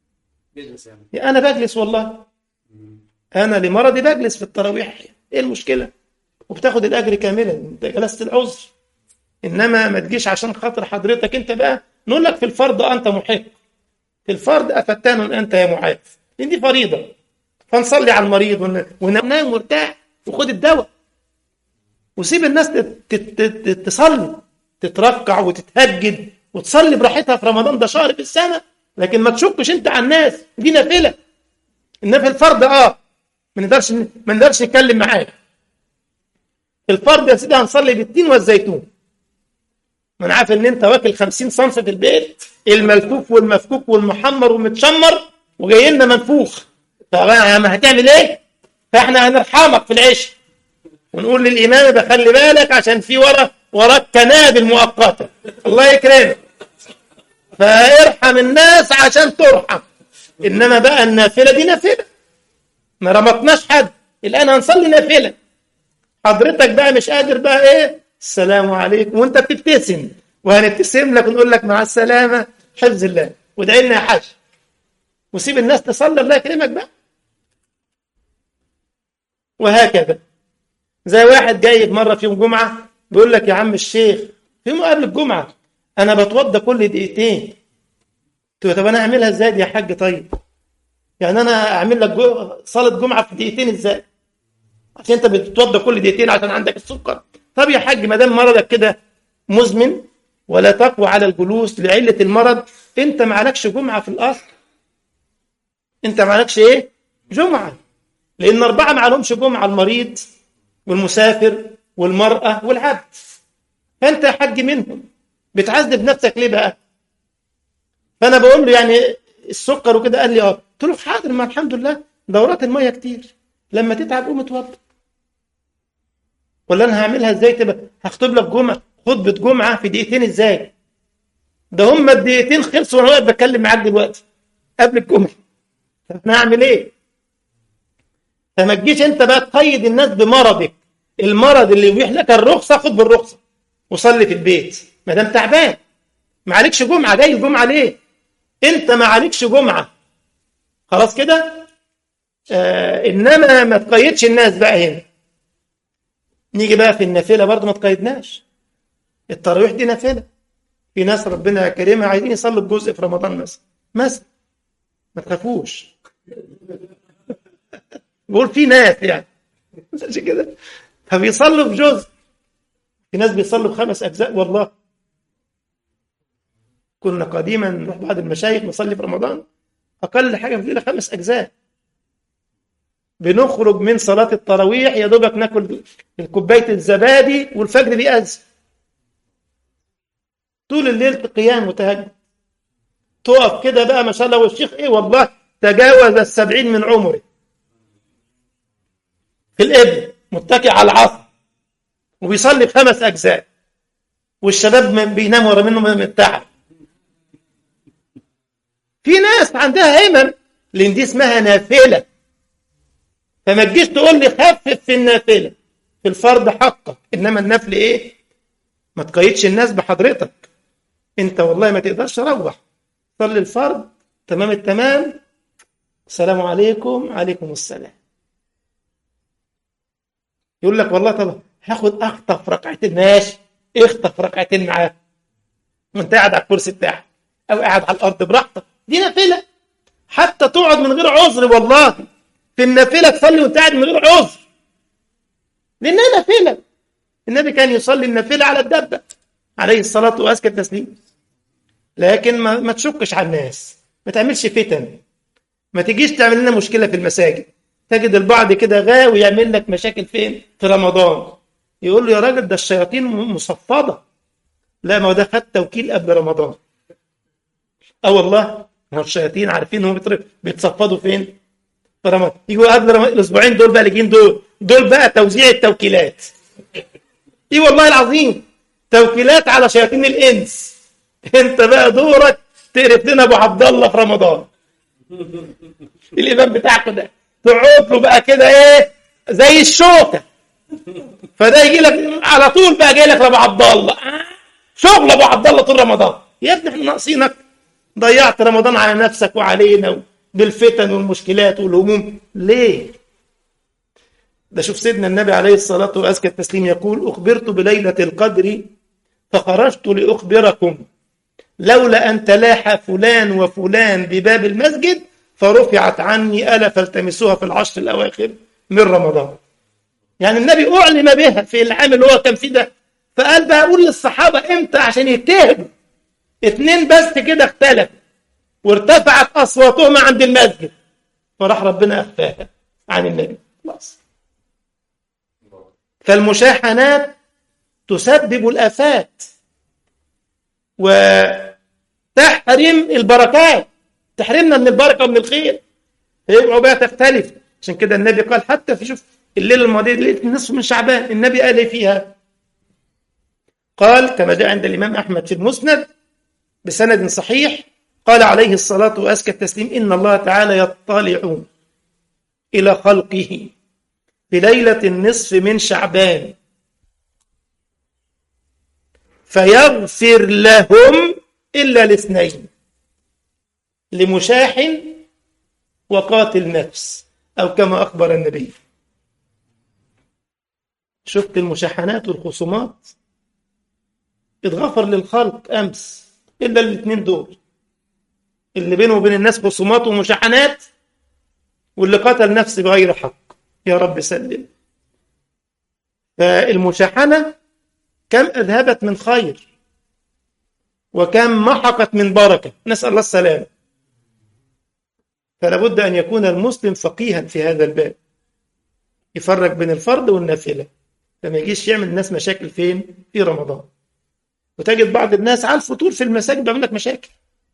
بيجلس يعني يا انا بجلس والله انا لمرضي بجلس في التراويح ايه المشكله وبتاخد الاجر كاملا انت جلست العذر انما ما تجيش عشان خاطر حضرتك انت بقى نقول لك في الفرض انت محق في الفرض افتان انت يا معاذ لان دي فريضه فنصلي على المريض ون- وننام مرتاح وخد الدواء وسيب الناس تت- تت- تت- تصلي تتركع وتتهجد وتصلي براحتها في رمضان ده شهر في السنه لكن ما تشكش انت على الناس دي نافله انما في الفرض اه ما نقدرش ما نقدرش نتكلم معاك الفرض يا سيدي هنصلي بالتين والزيتون ما انا عارف ان انت واكل 50 صنف في البيت الملفوف والمفكوك والمحمر والمتشمر وجاي لنا منفوخ طب يا عم هتعمل ايه؟ فاحنا هنرحمك في العيش ونقول للامام يبقى خلي بالك عشان في ورا وراك كنابل مؤقته الله يكرمك فارحم الناس عشان ترحم انما بقى النافله دي نافله ما رمطناش حد الان هنصلي نافله حضرتك بقى مش قادر بقى ايه السلام عليكم وانت بتبتسم وهنبتسم لك ونقول لك مع السلامه حفظ الله وادعي لنا يا حاج وسيب الناس تصلي الله يكرمك بقى وهكذا زي واحد جاي مره في يوم جمعه بيقول لك يا عم الشيخ في مقابله الجمعه انا بتوضى كل دقيقتين قلت له طب انا اعملها ازاي دي يا حاج طيب يعني انا اعمل لك جو... صلاه جمعه في دقيقتين ازاي عشان انت بتتوضى كل دقيقتين عشان عندك السكر طب يا حاج ما دام مرضك كده مزمن ولا تقوى على الجلوس لعله المرض انت ما عليكش جمعه في الاصل انت ما عليكش ايه جمعه لان اربعه ما عليهمش جمعه المريض والمسافر والمراه والعبد فانت يا حاج منهم بتعذب نفسك ليه بقى فانا بقول له يعني السكر وكده قال لي اه قلت له حاضر ما الحمد لله دورات الميه كتير لما تتعب قوم اتوضى ولا انا هعملها ازاي تبقى هخطب لك جمعه خطبه جمعه في دقيقتين ازاي ده هم الدقيقتين خلصوا وانا واقف بتكلم معاك دلوقتي قبل الجمعه طب انا هعمل ايه فما تجيش انت بقى تقيد الناس بمرضك المرض اللي يبيح لك الرخصه خد بالرخصه وصلي في البيت ما دام تعبان ما عليكش جمعه جاي الجمعه ليه انت ما عليكش جمعه خلاص كده آه انما ما تقيدش الناس بقى هنا نيجي بقى في النافله برضه ما تقيدناش التراويح دي نافله في ناس ربنا كريمها عايزين يصلوا بجزء في رمضان مثلا مثلا ما تخافوش بقول في ناس يعني مش كده فبيصلوا بجزء في ناس بيصلوا بخمس اجزاء والله كنا قديما نروح بعض المشايخ نصلي في رمضان اقل حاجه في الليله خمس اجزاء بنخرج من صلاه التراويح يا دوبك ناكل الكوبايه الزبادي والفجر بيأذن طول الليل قيام وتهجد تقف كده بقى ما شاء الله والشيخ ايه والله تجاوز السبعين من عمره في الابن متكئ على العصر وبيصلي بخمس اجزاء والشباب بيناموا ورا منه من التعب في ناس عندها همم لان دي اسمها نافله فما تجيش تقول لي خفف في النافله في الفرض حقك انما النفل ايه ما تقيدش الناس بحضرتك انت والله ما تقدرش تروح صلي الفرض تمام التمام السلام عليكم عليكم السلام يقول لك والله طب هاخد اخطف ركعتين ماشي اخطف ركعتين معاه وانت قاعد على الكرسي بتاعك او قاعد على الارض براحتك دي نافله حتى تقعد من غير عذر والله في النافله تصلي وانت قاعد من غير عذر لانها نافله النبي كان يصلي النافله على الدبه عليه الصلاه وازكى التسليم لكن ما, ما تشكش على الناس ما تعملش فتن ما تجيش تعمل لنا مشكله في المساجد تجد البعض كده غاوي يعمل لك مشاكل فين في رمضان يقول له يا راجل ده الشياطين مصفده لا ما هو ده خد توكيل قبل رمضان اه والله ما هو الشياطين عارفين هم بيتصفدوا فين في رمضان يجوا قبل رمضان الاسبوعين دول بقى اللي دول دول بقى توزيع التوكيلات ايه والله العظيم توكيلات على شياطين الانس انت بقى دورك تعرف لنا ابو عبد الله في رمضان الامام بتاعك ده تقعد له بقى كده ايه زي الشوكه فده يجي لك على طول بقى جاي لك لابو عبد الله شغل ابو عبد الله طول رمضان يا ابني احنا ناقصينك ضيعت رمضان على نفسك وعلينا بالفتن والمشكلات والهموم ليه ده شوف سيدنا النبي عليه الصلاة وأزكى التسليم يقول أخبرت بليلة القدر فخرجت لأخبركم لولا أن تلاح فلان وفلان بباب المسجد فرفعت عني ألا فالتمسوها في العشر الأواخر من رمضان يعني النبي أعلم بها في العام اللي هو كان فيه ده فقال بقى أقول للصحابة إمتى عشان يتهموا اتنين بس كده اختلفوا وارتفعت أصواتهما عند المسجد فراح ربنا أخفاها عن النبي خلاص فالمشاحنات تسبب الآفات وتحرم البركات تحرمنا من البركة ومن الخير فيبقوا بقى تختلف عشان كده النبي قال حتى في شوف الليلة الماضية ليلة النصف من شعبان النبي قال ايه فيها قال كما جاء عند الإمام أحمد في المسند بسند صحيح قال عليه الصلاة وأزكى التسليم إن الله تعالى يطلع إلى خلقه في ليلة النصف من شعبان فيغفر لهم إلا الاثنين لمشاحن وقاتل نفس أو كما أخبر النبي شفت المشاحنات والخصومات اتغفر للخلق أمس إلا الاثنين دول اللي بينه وبين الناس خصومات ومشاحنات واللي قتل نفسه بغير حق يا رب سلم فالمشاحنة كم أذهبت من خير وكم محقت من بركة نسأل الله السلامة فلا بد أن يكون المسلم فقيها في هذا الباب يفرق بين الفرض والنافلة لما يجيش يعمل الناس مشاكل فين في رمضان وتجد بعض الناس على الفطور في المساجد بيعمل لك مشاكل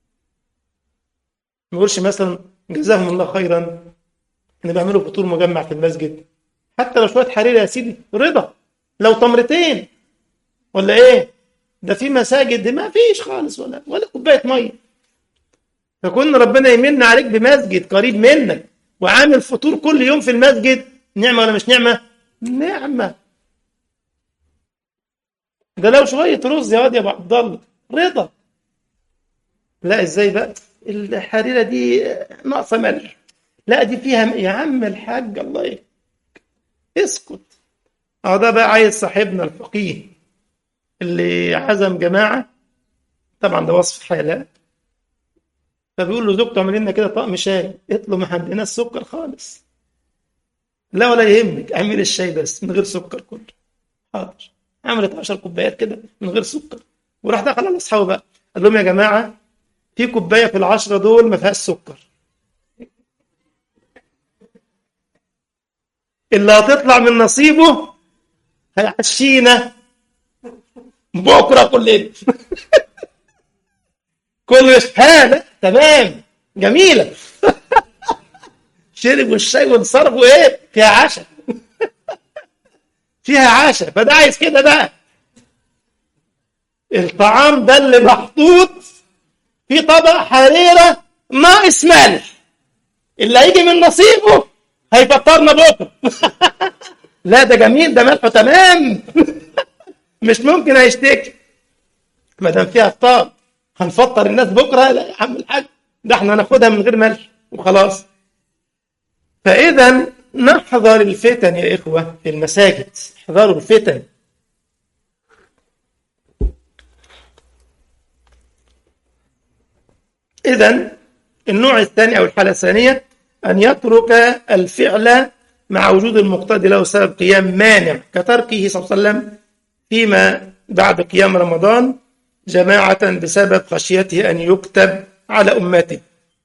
ما يقولش مثلا جزاهم الله خيرا ان بيعملوا فطور مجمع في المسجد حتى لو شويه حرير يا سيدي رضا لو تمرتين ولا ايه ده في مساجد ما فيش خالص ولا ولا كوبايه ميه فكون ربنا يمن عليك بمسجد قريب منك وعامل فطور كل يوم في المسجد نعمه ولا مش نعمه نعمه ده لو شويه رز يا واد يا ابو عبد الله رضا لا ازاي بقى الحريره دي ناقصه ملح لا دي فيها يا عم الحاج الله يهديك اسكت اه ده بقى عايز صاحبنا الفقيه اللي عزم جماعه طبعا ده وصف حاله فبيقول له زوجته اعمل لنا كده طقم شاي قلت له ما عندناش سكر خالص لا ولا يهمك اعمل الشاي بس من غير سكر كله حاضر عملت 10 كوبايات كده من غير سكر وراح دخل على اصحابه بقى قال لهم يا جماعه في كوبايه في العشره دول ما فيهاش سكر اللي هتطلع من نصيبه هيعشينا بكره كلنا كل هذا تمام جميله شرب الشاي وانصرف وايه فيها عشاء فيها عشاء فده عايز كده بقى الطعام ده اللي محطوط في طبق حريره ناقص ملح اللي هيجي من نصيبه هيفطرنا بكره لا ده جميل ده ملحه تمام مش ممكن هيشتكي ما دام فيها افطار هنفطر الناس بكره لا يا عم الحاج ده احنا هناخدها من غير ملح وخلاص فاذا نحذر الفتن يا اخوه في المساجد احذروا الفتن اذا النوع الثاني او الحاله الثانيه أن يترك الفعل مع وجود المقتضي له سبب قيام مانع كتركه صلى الله عليه وسلم فيما بعد قيام رمضان جماعة بسبب خشيته أن يكتب على أمته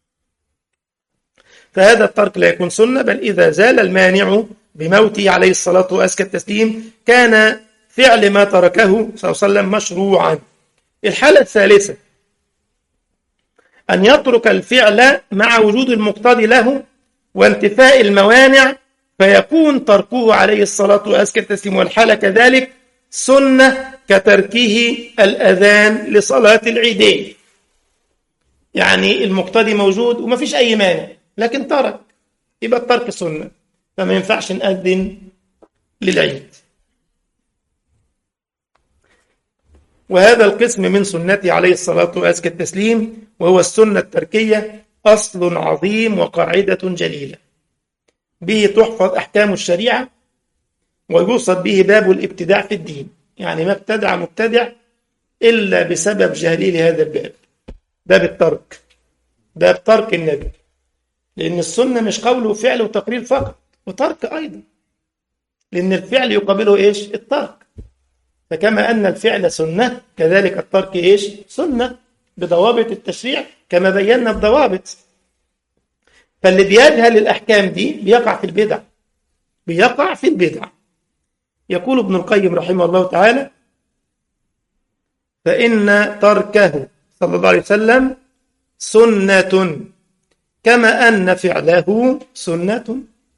فهذا الترك لا يكون سنة بل إذا زال المانع بموته عليه الصلاة وأزكى التسليم كان فعل ما تركه صلى الله عليه وسلم مشروعا الحالة الثالثة أن يترك الفعل مع وجود المقتضي له وانتفاء الموانع فيكون تركه عليه الصلاة وأزكى التسليم والحالة كذلك سنة كتركه الأذان لصلاة العيدين يعني المقتضي موجود وما فيش أي مانع لكن ترك يبقى الترك سنة فما ينفعش نأذن للعيد وهذا القسم من سنته عليه الصلاة وأزكى التسليم وهو السنة التركية أصل عظيم وقاعدة جليلة به تحفظ أحكام الشريعة ويوصل به باب الابتداع في الدين يعني ما ابتدع مبتدع إلا بسبب جهله لهذا الباب باب الترك باب ترك النبي لأن السنة مش قول وفعل وتقرير فقط وترك أيضا لأن الفعل يقابله إيش الترك فكما أن الفعل سنة كذلك الترك إيش سنة بضوابط التشريع كما بينا الضوابط فاللي بيجهل الأحكام دي بيقع في البدع بيقع في البدع يقول ابن القيم رحمه الله تعالى فإن تركه صلى الله عليه وسلم سنة كما أن فعله سنة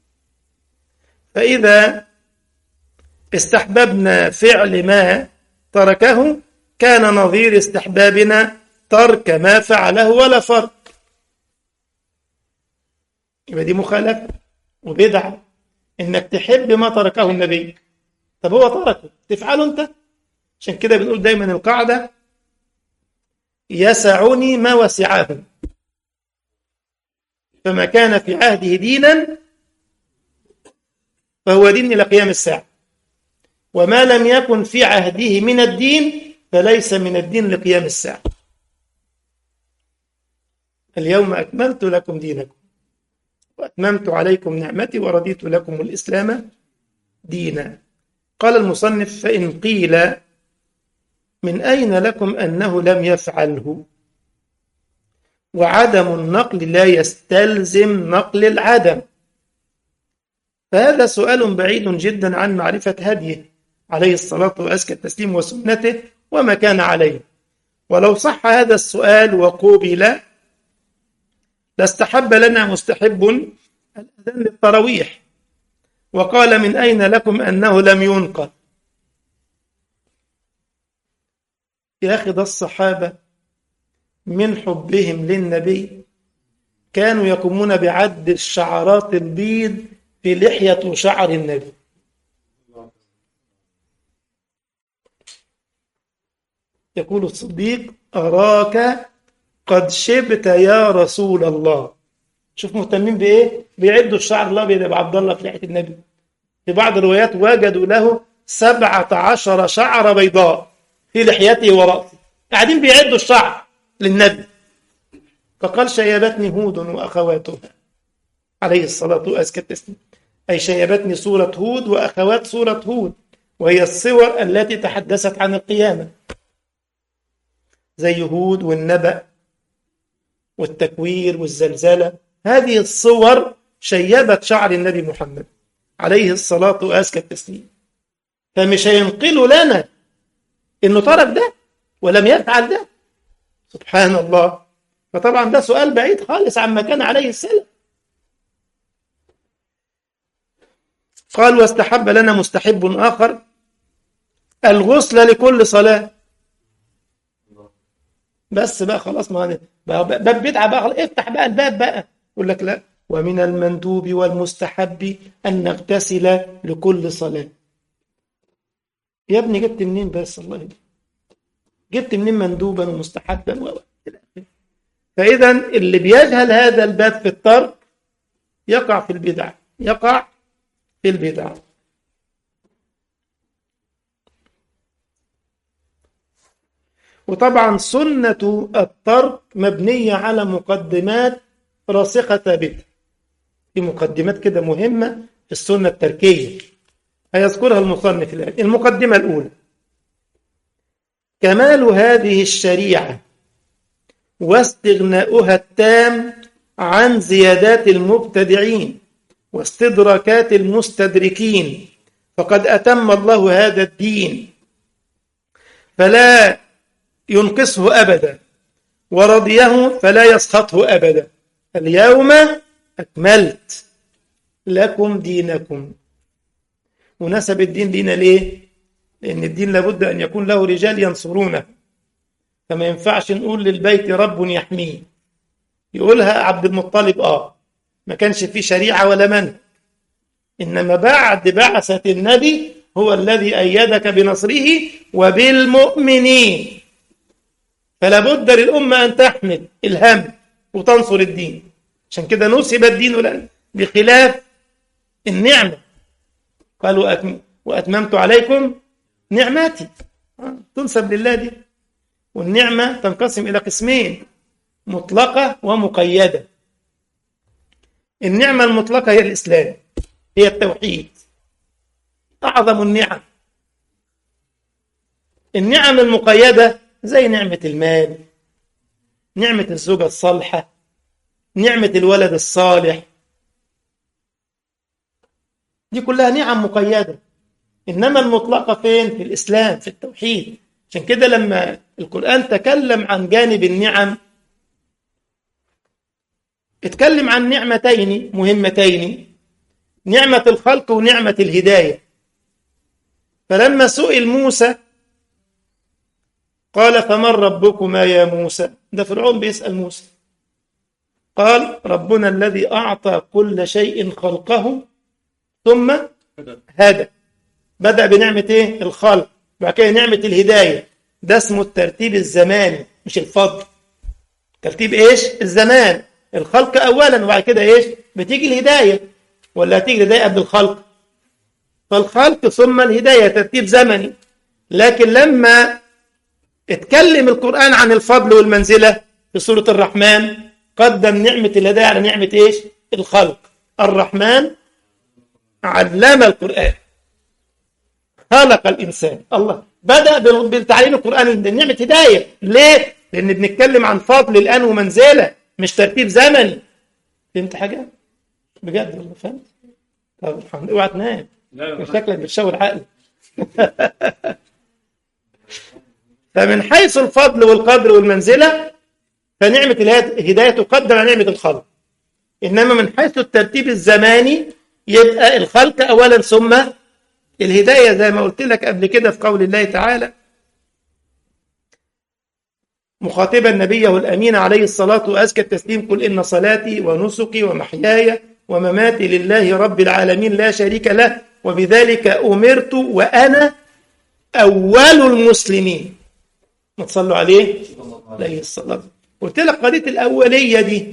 فإذا استحببنا فعل ما تركه كان نظير استحبابنا ترك ما فعله ولا فرق يبقى دي مخالفة وبدعة إنك تحب ما تركه النبي طب هو تركه تفعله أنت عشان كده بنقول دايما القاعدة يسعني ما وسعه فما كان في عهده دينا فهو دين إلى قيام الساعة وما لم يكن في عهده من الدين فليس من الدين لقيام الساعة اليوم أكملت لكم دينكم وأتممت عليكم نعمتي ورضيت لكم الإسلام دينا قال المصنف فإن قيل من أين لكم أنه لم يفعله وعدم النقل لا يستلزم نقل العدم فهذا سؤال بعيد جدا عن معرفة هديه عليه الصلاة وأزكى التسليم وسنته وما كان عليه ولو صح هذا السؤال وقوبل لاستحب لنا مستحب الأذان للتراويح وقال من أين لكم أنه لم ينقل يا أخي ده الصحابة من حبهم للنبي كانوا يقومون بعد الشعرات البيض في لحية شعر النبي يقول الصديق أراك قد شبت يا رسول الله شوف مهتمين بإيه بيعدوا الشعر الأبيض يا عبد الله في لحية النبي في بعض الروايات وجدوا له سبعة عشر شعر بيضاء في لحيته ورأسه قاعدين بيعدوا الشعر للنبي فقال شيبتني هود وأخواتها عليه الصلاة وأزكى التسليم أي شيبتني سورة هود وأخوات سورة هود وهي الصور التي تحدثت عن القيامة زي هود والنبأ والتكوير والزلزلة هذه الصور شيبت شعر النبي محمد عليه الصلاة وأزكى التسليم فمش هينقلوا لنا إنه ترك ده ولم يفعل ده سبحان الله فطبعا ده سؤال بعيد خالص عما كان عليه السلام قال واستحب لنا مستحب آخر الغسل لكل صلاة بس بقى خلاص ما بقى باب بدعة بقى خلاص افتح بقى الباب بقى يقول لك لا ومن المندوب والمستحب أن نغتسل لكل صلاة يا ابني جبت منين بس الله يهديك جبت منين مندوبا ومستحبا و فإذا اللي بيجهل هذا الباب في الترك يقع في البدع يقع في البدع وطبعا سنة الترك مبنية على مقدمات راسخة ثابتة في مقدمات كده مهمة في السنة التركية هيذكرها المصنف الآن المقدمة الأولى كمال هذه الشريعة واستغناؤها التام عن زيادات المبتدعين واستدراكات المستدركين فقد أتم الله هذا الدين فلا ينقصه أبدا ورضيه فلا يسخطه أبدا اليوم أكملت لكم دينكم ونسب الدين لنا ليه؟ لأن الدين لابد أن يكون له رجال ينصرونه فما ينفعش نقول للبيت رب يحميه يقولها عبد المطلب آه ما كانش فيه شريعة ولا منهج إنما بعد بعثة النبي هو الذي أيدك بنصره وبالمؤمنين فلا بد للأمة أن تحمل الهم وتنصر الدين عشان كده نسب الدين لنا بخلاف النعمة قالوا أتم... وأتممت عليكم نعمتي تنسب لله دي والنعمة تنقسم إلى قسمين مطلقة ومقيدة النعمة المطلقة هي الإسلام هي التوحيد أعظم النعم النعم المقيدة زي نعمة المال نعمة الزوجة الصالحة نعمة الولد الصالح دي كلها نعم مقيدة إنما المطلقة فين؟ في الإسلام في التوحيد عشان كده لما القرآن تكلم عن جانب النعم اتكلم عن نعمتين مهمتين نعمة الخلق ونعمة الهداية فلما سئل موسى قال فمن ربكما يا موسى ده فرعون بيسأل موسى قال ربنا الذي أعطى كل شيء خلقه ثم هدى بدأ بنعمة إيه؟ الخلق بعد كده نعمة الهداية ده اسمه الترتيب الزماني مش الفضل ترتيب إيش الزمان الخلق أولا وبعد كده إيش بتيجي الهداية ولا هتيجي الهداية قبل الخلق فالخلق ثم الهداية ترتيب زمني لكن لما اتكلم القرآن عن الفضل والمنزلة في سورة الرحمن قدم نعمة الهداية على نعمة إيش الخلق الرحمن علم القرآن خلق الإنسان الله بدأ بالتعليم القرآن نعمة هداية ليه؟ لأن بنتكلم عن فضل الآن ومنزلة مش ترتيب زمني فهمت حاجة؟ بجد والله فهمت؟ طب الحمد اوعى تنام شكلك بتشاور عقلي فمن حيث الفضل والقدر والمنزلة فنعمة الهداية تقدم على نعمة الخلق إنما من حيث الترتيب الزماني يبقى الخلق أولا ثم الهداية زي ما قلت لك قبل كده في قول الله تعالى مخاطبا نبيه الأمين عليه الصلاة وأزكى التسليم قل إن صلاتي ونسكي ومحياي ومماتي لله رب العالمين لا شريك له وبذلك أمرت وأنا أول المسلمين ما تصلوا عليه عليه الصلاة قلت لك قضية الأولية دي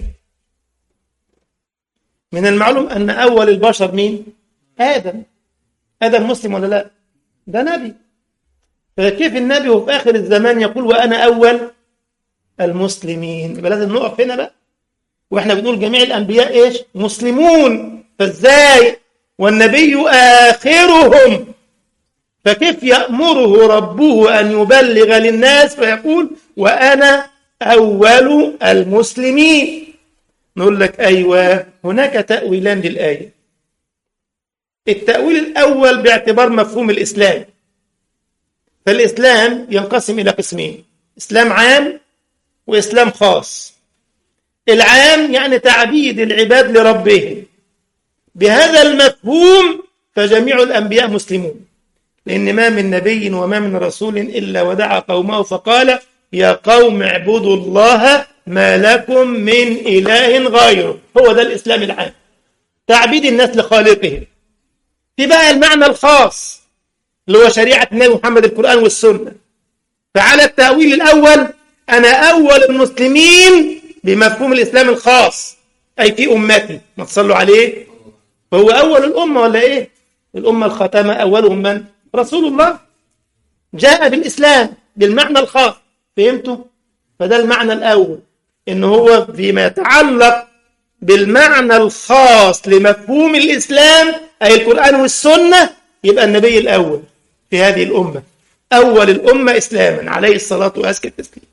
من المعلوم أن أول البشر مين آدم آدم مسلم ولا لا ده نبي فكيف النبي وفي آخر الزمان يقول وأنا أول المسلمين يبقى لازم نقف هنا بقى واحنا بنقول جميع الأنبياء إيش مسلمون فإزاي والنبي آخرهم فكيف يأمره ربه أن يبلغ للناس فيقول وأنا أول المسلمين نقول لك أيوة هناك تأويلان للآية التأويل الأول باعتبار مفهوم الإسلام فالإسلام ينقسم إلى قسمين إسلام عام وإسلام خاص العام يعني تعبيد العباد لربهم بهذا المفهوم فجميع الأنبياء مسلمون لأن ما من نبي وما من رسول إلا ودعا قومه فقال يا قوم اعبدوا الله ما لكم من إله غيره هو ده الإسلام العام تعبيد الناس لخالقهم في بقى المعنى الخاص اللي هو شريعة النبي محمد القرآن والسنة فعلى التأويل الأول أنا أول المسلمين بمفهوم الإسلام الخاص أي في أمتي ما تصلوا عليه فهو أول الأمة ولا إيه الأمة الخاتمة أولهم من رسول الله جاء بالإسلام بالمعنى الخاص فهمتوا فده المعنى الأول إن هو فيما يتعلق بالمعنى الخاص لمفهوم الإسلام أي القرآن والسنة يبقى النبي الأول في هذه الأمة أول الأمة إسلاما عليه الصلاة وأزكى التسليم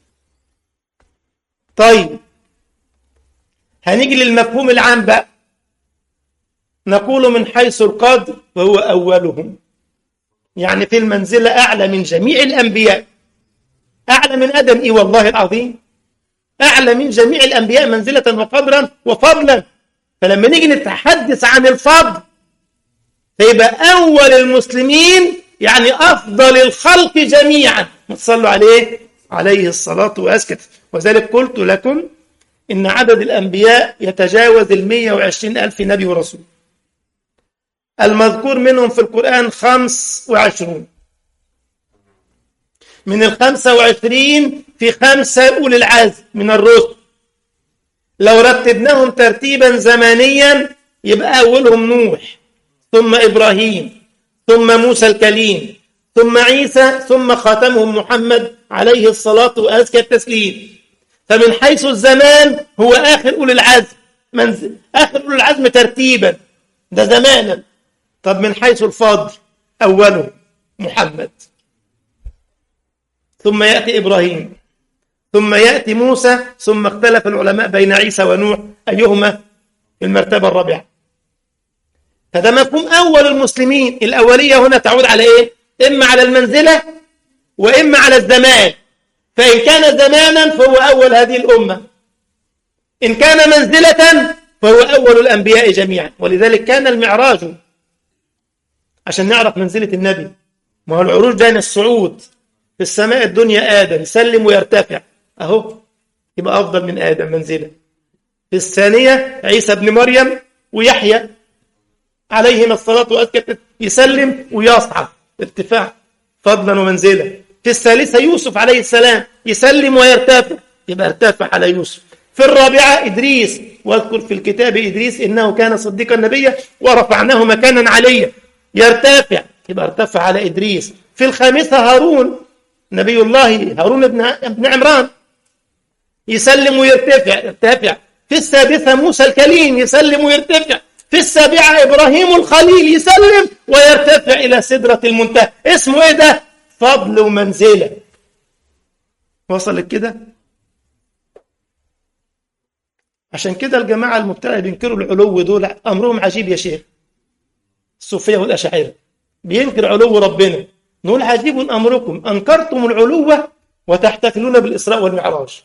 طيب هنيجي للمفهوم العام بقى نقول من حيث القدر فهو أولهم يعني في المنزلة أعلى من جميع الأنبياء أعلى من آدم إيه والله العظيم أعلى من جميع الأنبياء منزلة وقدرا وفضلا فلما نيجي نتحدث عن الفضل فيبقى أول المسلمين يعني أفضل الخلق جميعا تصلوا عليه عليه الصلاة والسلام وذلك قلت لكم إن عدد الأنبياء يتجاوز المية وعشرين ألف نبي ورسول المذكور منهم في القرآن خمس وعشرون من الخمسة وعشرين في خمسة أولي العزم من الرسل لو رتبناهم ترتيبا زمانيا يبقى أولهم نوح ثم إبراهيم ثم موسى الكليم ثم عيسى ثم خاتمهم محمد عليه الصلاة وأزكى التسليم فمن حيث الزمان هو آخر أولي العزم منزل آخر أولي العزم ترتيبا ده زمانا طب من حيث الفضل أوله محمد ثم يأتي إبراهيم ثم يأتي موسى ثم اختلف العلماء بين عيسى ونوح أيهما المرتبة الرابعة فده مفهوم أول المسلمين الأولية هنا تعود على إيه؟ إما على المنزلة وإما على الزمان فإن كان زمانا فهو أول هذه الأمة إن كان منزلة فهو أول الأنبياء جميعا ولذلك كان المعراج عشان نعرف منزلة النبي ما هو العروج بين الصعود في السماء الدنيا آدم يسلم ويرتفع أهو يبقى أفضل من آدم منزلة في الثانية عيسى بن مريم ويحيى عليهما الصلاة والسلام يسلم ويصعد ارتفاع فضلا ومنزلة في الثالثة يوسف عليه السلام يسلم ويرتفع يبقى ارتفع على يوسف في الرابعة إدريس واذكر في الكتاب إدريس إنه كان صديقا نبيا ورفعناه مكانا عليا يرتفع يبقى ارتفع على إدريس في الخامسة هارون نبي الله هارون ابن ابن عمران يسلم ويرتفع يرتفع في السادسة موسى الكليم يسلم ويرتفع في السابعة إبراهيم الخليل يسلم ويرتفع إلى سدرة المنتهى اسمه إيه ده فضل ومنزلة وصلت كده عشان كده الجماعة المبتدئة بينكروا العلو دول أمرهم عجيب يا شيخ الصوفية والأشاعرة بينكر علو ربنا نقول عجيب أمركم أنكرتم العلو وتحتفلون بالإسراء والمعراج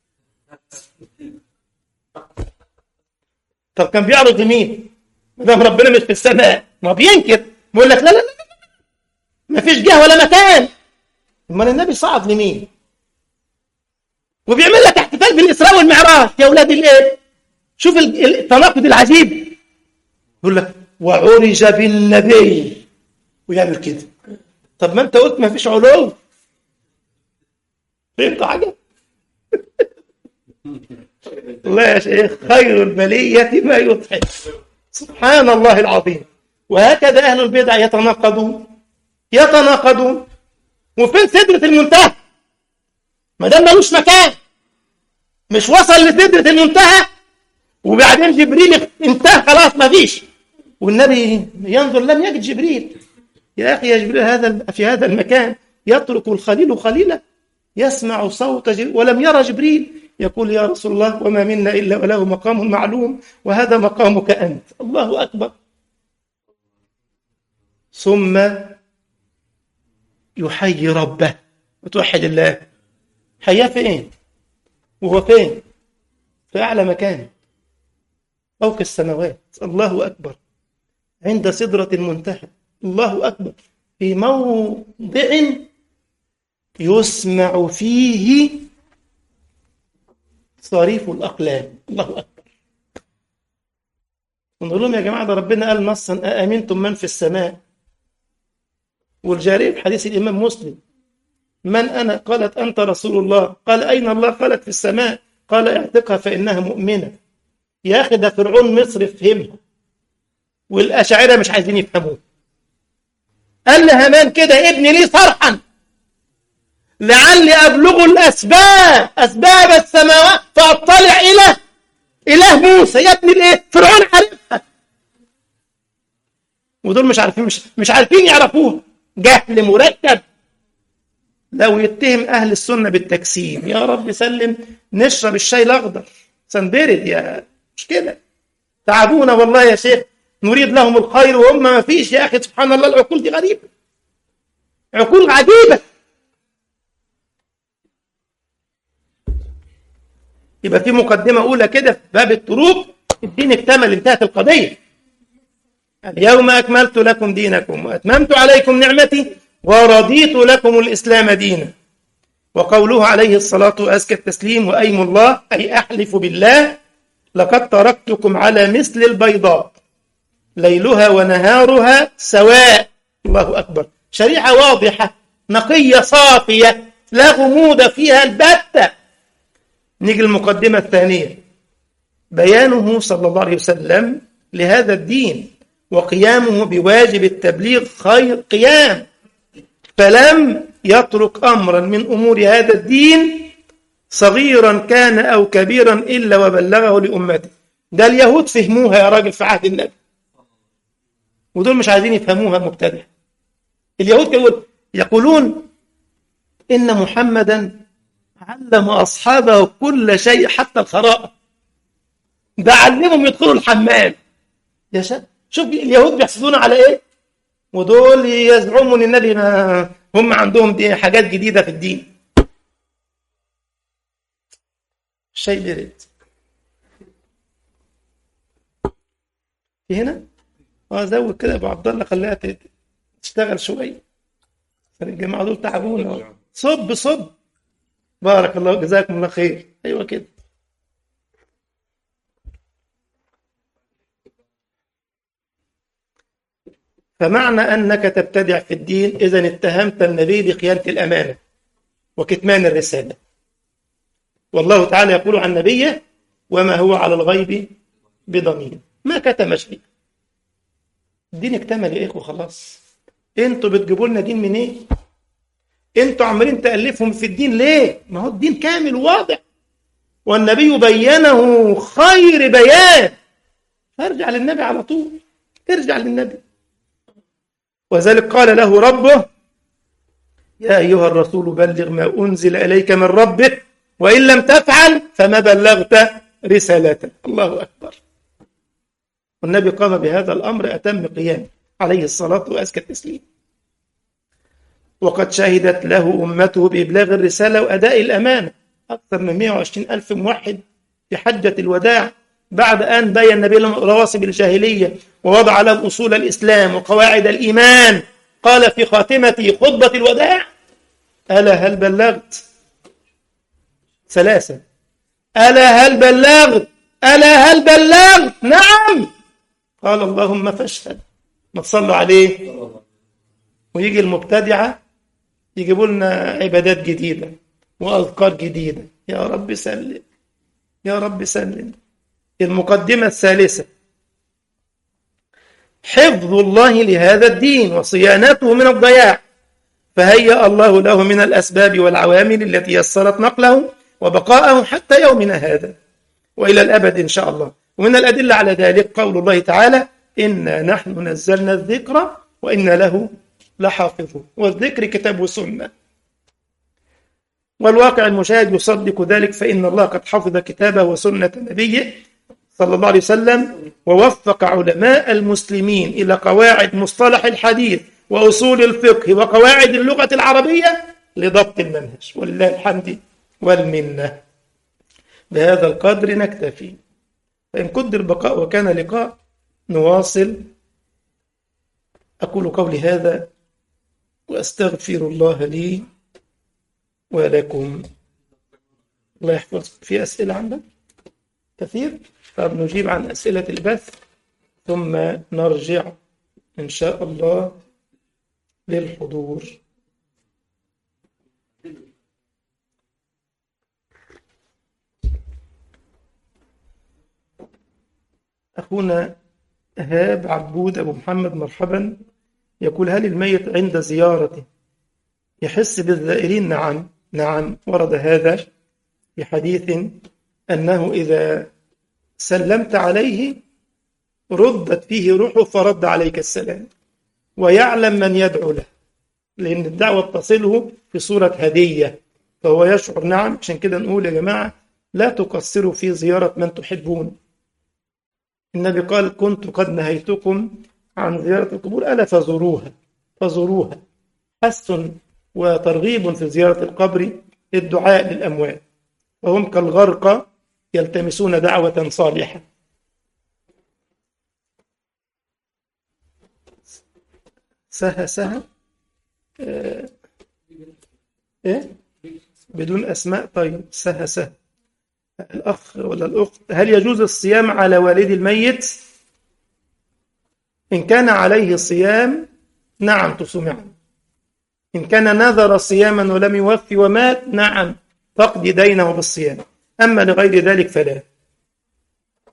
طب كان بيعرض مين؟ ما دام ربنا مش في السماء ما بينكر بيقول لك لا لا لا ما فيش جهه ولا مكان امال النبي صعد لمين؟ وبيعمل لك احتفال بالاسراء والمعراج يا اولاد الايه؟ شوف التناقض العجيب يقول لك وعرج بالنبي ويعمل كده طب ما انت قلت ما فيش علو فهمت حاجه؟ الله يا شيخ خير البلية ما يضحك سبحان الله العظيم وهكذا أهل البدع يتناقضون يتناقضون وفين سدرة المنتهى ما دام ملوش مكان مش وصل لسدرة المنتهى وبعدين جبريل انتهى خلاص ما فيش والنبي ينظر لم يجد جبريل يا أخي يا جبريل هذا في هذا المكان يترك الخليل خليلا يسمع صوت جبريل ولم يرى جبريل يقول يا رسول الله وما منا إلا وله مقام معلوم وهذا مقامك أنت الله أكبر ثم يحيي ربه وتوحد الله حياه فين وهو فين في أعلى مكان فوق السماوات الله أكبر عند سدرة المنتهى الله أكبر في موضع يسمع فيه صريف الأقلام الله أكبر نقول لهم يا جماعة ده ربنا قال نصا أأمنتم من في السماء والجارية في حديث الإمام مسلم من أنا قالت أنت رسول الله قال أين الله قالت في السماء قال اعتقها فإنها مؤمنة يا أخي ده فرعون مصر فهمها والأشاعرة مش عايزين يفهموه قال لهامان كده ابني لي صرحا لعلي أبلغ الأسباب أسباب السماوات فأطلع إلى إله موسى يا ابني الإيه فرعون عارفها ودول مش عارفين مش, مش عارفين يعرفوها جهل مركب لو يتهم أهل السنة بالتكسير يا رب سلم نشرب الشاي الأخضر سنبرد يا مش كده تعبونا والله يا شيخ نريد لهم الخير وهم ما فيش يا أخي سبحان الله العقول دي غريبة عقول عجيبة يبقى في مقدمة أولى كده في باب الطرق الدين اكتمل انتهت القضية اليوم أكملت لكم دينكم وأتممت عليكم نعمتي ورضيت لكم الإسلام دينا وقوله عليه الصلاة وأزكى التسليم وأيم الله أي أحلف بالله لقد تركتكم على مثل البيضاء ليلها ونهارها سواء الله أكبر شريعة واضحة نقية صافية لا غموض فيها البتة نيجي المقدمة الثانية بيانه صلى الله عليه وسلم لهذا الدين وقيامه بواجب التبليغ خير قيام فلم يترك أمرا من أمور هذا الدين صغيرا كان أو كبيرا إلا وبلغه لأمته ده اليهود فهموها يا راجل في عهد النبي ودول مش عايزين يفهموها مبتدع اليهود كانوا يقولون إن محمدا علم أصحابه كل شيء حتى الخراء ده علمهم يدخلوا الحمام يا شاب شوف اليهود بيحسدون على ايه ودول يزعموا ان النبي ما هم عندهم دي حاجات جديده في الدين شيء بيرد في هنا اه زود كده ابو عبد الله خليها تشتغل شويه الجماعه دول تعبونا صب صب بارك الله جزاكم الله خير ايوه كده فمعنى أنك تبتدع في الدين إذا اتهمت النبي بخيانة الأمانة وكتمان الرسالة والله تعالى يقول عن نبيه وما هو على الغيب بضمير ما كتم شيء الدين اكتمل يا إخوة خلاص انتوا بتجيبوا لنا دين منين إيه؟ انتوا عمالين تألفهم في الدين ليه ما هو الدين كامل واضح والنبي بينه خير بيان فارجع للنبي على طول ارجع للنبي وذلك قال له ربه يا أيها الرسول بلغ ما أنزل إليك من ربك وإن لم تفعل فما بلغت رسالته الله أكبر والنبي قام بهذا الأمر أتم قيام عليه الصلاة وأزكى التسليم وقد شهدت له أمته بإبلاغ الرسالة وأداء الأمانة أكثر من 120 ألف موحد في حجة الوداع بعد أن بين النبي لهم رواسب الجاهلية ووضع لهم أصول الإسلام وقواعد الإيمان قال في خاتمة خطبة الوداع ألا هل بلغت ثلاثة ألا هل بلغت ألا هل بلغت نعم قال اللهم فاشهد ما تصلوا عليه ويجي المبتدعة يجيبوا لنا عبادات جديدة وأذكار جديدة يا رب سلم يا رب سلم المقدمة الثالثة حفظ الله لهذا الدين وصيانته من الضياع فهيأ الله له من الأسباب والعوامل التي يسرت نقله وبقاءه حتى يومنا هذا وإلى الأبد إن شاء الله ومن الأدلة على ذلك قول الله تعالى إنا نحن نزلنا الذكر وإنا له لحافظون والذكر كتاب وسنة والواقع المشاهد يصدق ذلك فإن الله قد حفظ كتابه وسنة نبيه صلى الله عليه وسلم ووفق علماء المسلمين إلى قواعد مصطلح الحديث وأصول الفقه وقواعد اللغة العربية لضبط المنهج ولله الحمد والمنة بهذا القدر نكتفي فإن قدر البقاء وكان لقاء نواصل أقول قولي هذا وأستغفر الله لي ولكم الله يحفظ في أسئلة عندك كثير طب نجيب عن أسئلة البث ثم نرجع إن شاء الله للحضور أخونا إيهاب عبود أبو محمد مرحبا يقول هل الميت عند زيارته يحس بالزائرين نعم نعم ورد هذا في حديث أنه إذا سلمت عليه ردت فيه روحه فرد عليك السلام ويعلم من يدعو له لأن الدعوة تصله في صورة هدية فهو يشعر نعم عشان كده نقول يا جماعة لا تقصروا في زيارة من تحبون النبي قال كنت قد نهيتكم عن زيارة القبور ألا فزوروها فزوروها حث وترغيب في زيارة القبر الدعاء للأموات وهم كالغرقى يلتمسون دعوة صالحة سهى سهى آه. ايه بدون اسماء طيب سهى سهى الاخ ولا الاخت هل يجوز الصيام على والد الميت ان كان عليه صيام نعم تصوم عنه ان كان نذر صياما ولم يوفي ومات نعم تقضي دينه بالصيام أما لغير ذلك فلا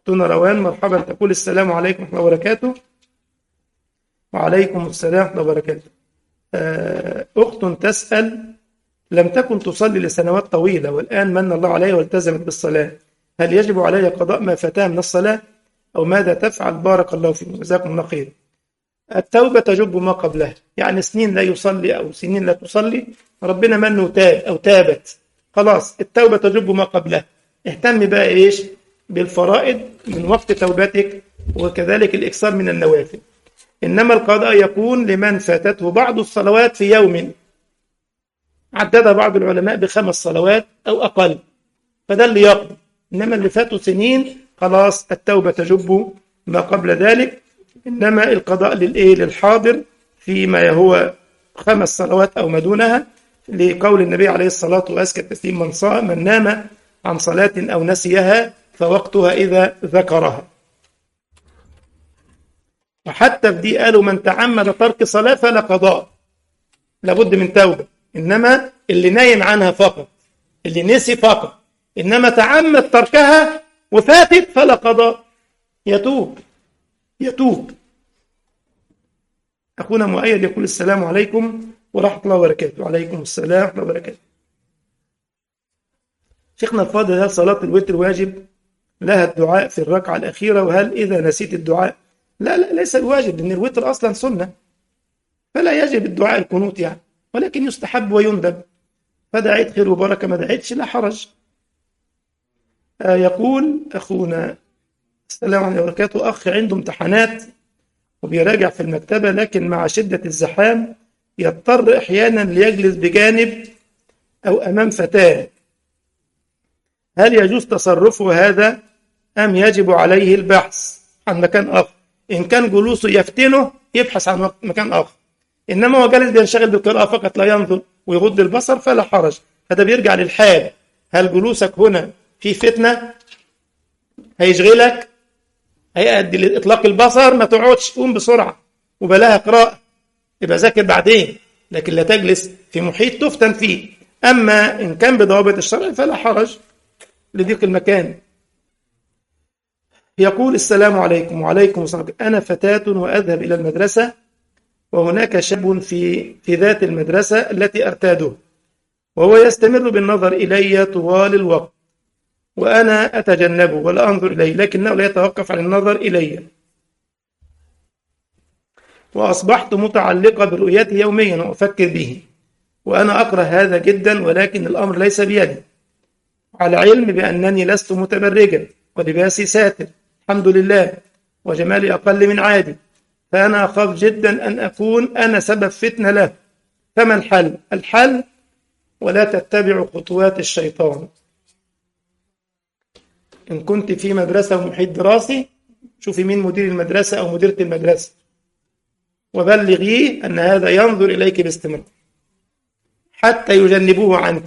أختنا روان مرحبا تقول السلام عليكم ورحمة الله وبركاته وعليكم السلام ورحمة الله وبركاته أخت تسأل لم تكن تصلي لسنوات طويلة والآن من الله عليها والتزمت بالصلاة هل يجب عليها قضاء ما فاتها من الصلاة أو ماذا تفعل بارك الله فيكم جزاكم الله خير التوبة تجب ما قبلها يعني سنين لا يصلي أو سنين لا تصلي ربنا منه تاب أو تابت خلاص التوبة تجب ما قبلها اهتم بقى إيش بالفرائض من وقت توبتك وكذلك الإكثار من النوافل إنما القضاء يكون لمن فاتته بعض الصلوات في يوم عددها بعض العلماء بخمس صلوات أو أقل فده اللي يقضي إنما اللي فاتوا سنين خلاص التوبة تجب ما قبل ذلك إنما القضاء للإيه للحاضر فيما هو خمس صلوات أو ما دونها لقول النبي عليه الصلاة وأزكى التسليم من, صام من نام عن صلاة أو نسيها فوقتها إذا ذكرها وحتى في دي قالوا من تعمد ترك صلاة فلا قضاء لابد من توبة إنما اللي نايم عنها فقط اللي نسي فقط إنما تعمد تركها وفاتت فلا قضاء يتوب يتوب أخونا مؤيد يقول السلام عليكم ورحمة الله وبركاته وعليكم السلام ورحمة الله وبركاته شيخنا الفاضل هل صلاة الوتر واجب لها الدعاء في الركعة الأخيرة وهل إذا نسيت الدعاء لا لا ليس الواجب لأن الوتر أصلا سنة فلا يجب الدعاء القنوت يعني ولكن يستحب ويندب فدعيت خير وبركة ما دعيتش لا حرج آه يقول أخونا السلام عليكم وبركاته أخ عنده امتحانات وبيراجع في المكتبة لكن مع شدة الزحام يضطر أحيانا ليجلس بجانب أو أمام فتاة هل يجوز تصرفه هذا أم يجب عليه البحث عن مكان آخر إن كان جلوسه يفتنه يبحث عن مكان آخر إنما هو جالس بينشغل بالقراءة فقط لا ينظر ويغض البصر فلا حرج هذا بيرجع للحال هل جلوسك هنا في فتنة هيشغلك هيؤدي لإطلاق البصر ما تقعدش قوم بسرعة وبلاها قراءة يبقى ذاكر بعدين لكن لا تجلس في محيط تفتن فيه أما إن كان بضوابط الشرع فلا حرج لضيق المكان يقول السلام عليكم وعليكم السلام أنا فتاة وأذهب إلى المدرسة وهناك شاب في في ذات المدرسة التي أرتاده وهو يستمر بالنظر إلي طوال الوقت وأنا أتجنبه ولا أنظر إليه لكنه لا يتوقف عن النظر إلي وأصبحت متعلقة برؤيته يوميا وأفكر به وأنا أكره هذا جدا ولكن الأمر ليس بيدي على علم بأنني لست متبرجا ولباسي ساتر الحمد لله وجمالي أقل من عادي فأنا أخاف جدا أن أكون أنا سبب فتنة له فما الحل؟ الحل ولا تتبع خطوات الشيطان إن كنت في مدرسة ومحيط دراسي شوفي مين مدير المدرسة أو مديرة المدرسة وبلغيه أن هذا ينظر إليك باستمرار حتى يجنبوه عنك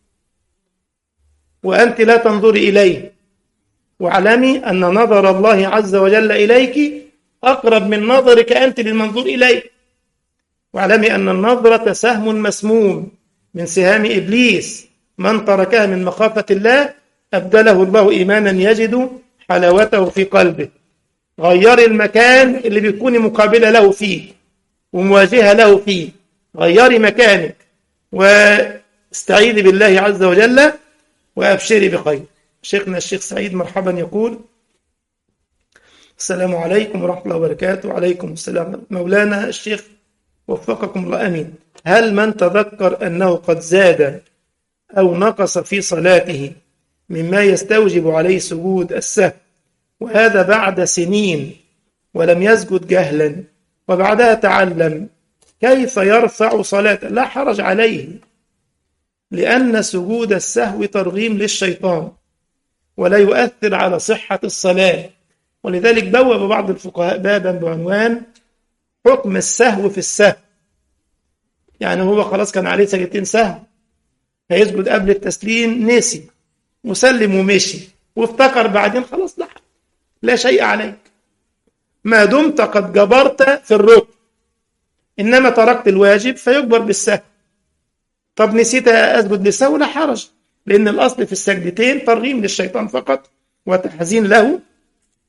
وأنت لا تنظري إليه واعلمي أن نظر الله عز وجل إليك أقرب من نظرك أنت للمنظور إليه واعلمي أن النظرة سهم مسموم من سهام إبليس من تركها من مخافة الله أبدله الله إيمانا يجد حلاوته في قلبه غيري المكان اللي بيكون مقابلة له فيه ومواجهة له فيه غيري مكانك واستعيذي بالله عز وجل وأبشري بخير شيخنا الشيخ سعيد مرحبا يقول السلام عليكم ورحمة الله وبركاته وعليكم السلام مولانا الشيخ وفقكم الله أمين هل من تذكر أنه قد زاد أو نقص في صلاته مما يستوجب عليه سجود السهو وهذا بعد سنين ولم يسجد جهلا وبعدها تعلم كيف يرفع صلاته لا حرج عليه لأن سجود السهو ترغيم للشيطان ولا يؤثر على صحة الصلاة ولذلك بوب بعض الفقهاء بابا بعنوان حكم السهو في السهو يعني هو خلاص كان عليه سجدتين سهو هيسجد قبل التسليم نسي وسلم ومشي وافتكر بعدين خلاص لا لا شيء عليك ما دمت قد جبرت في الركن إنما تركت الواجب فيجبر بالسهو طب نسيت أسجد للسهو لا حرج لأن الأصل في السجدتين ترغيم للشيطان فقط وتحزين له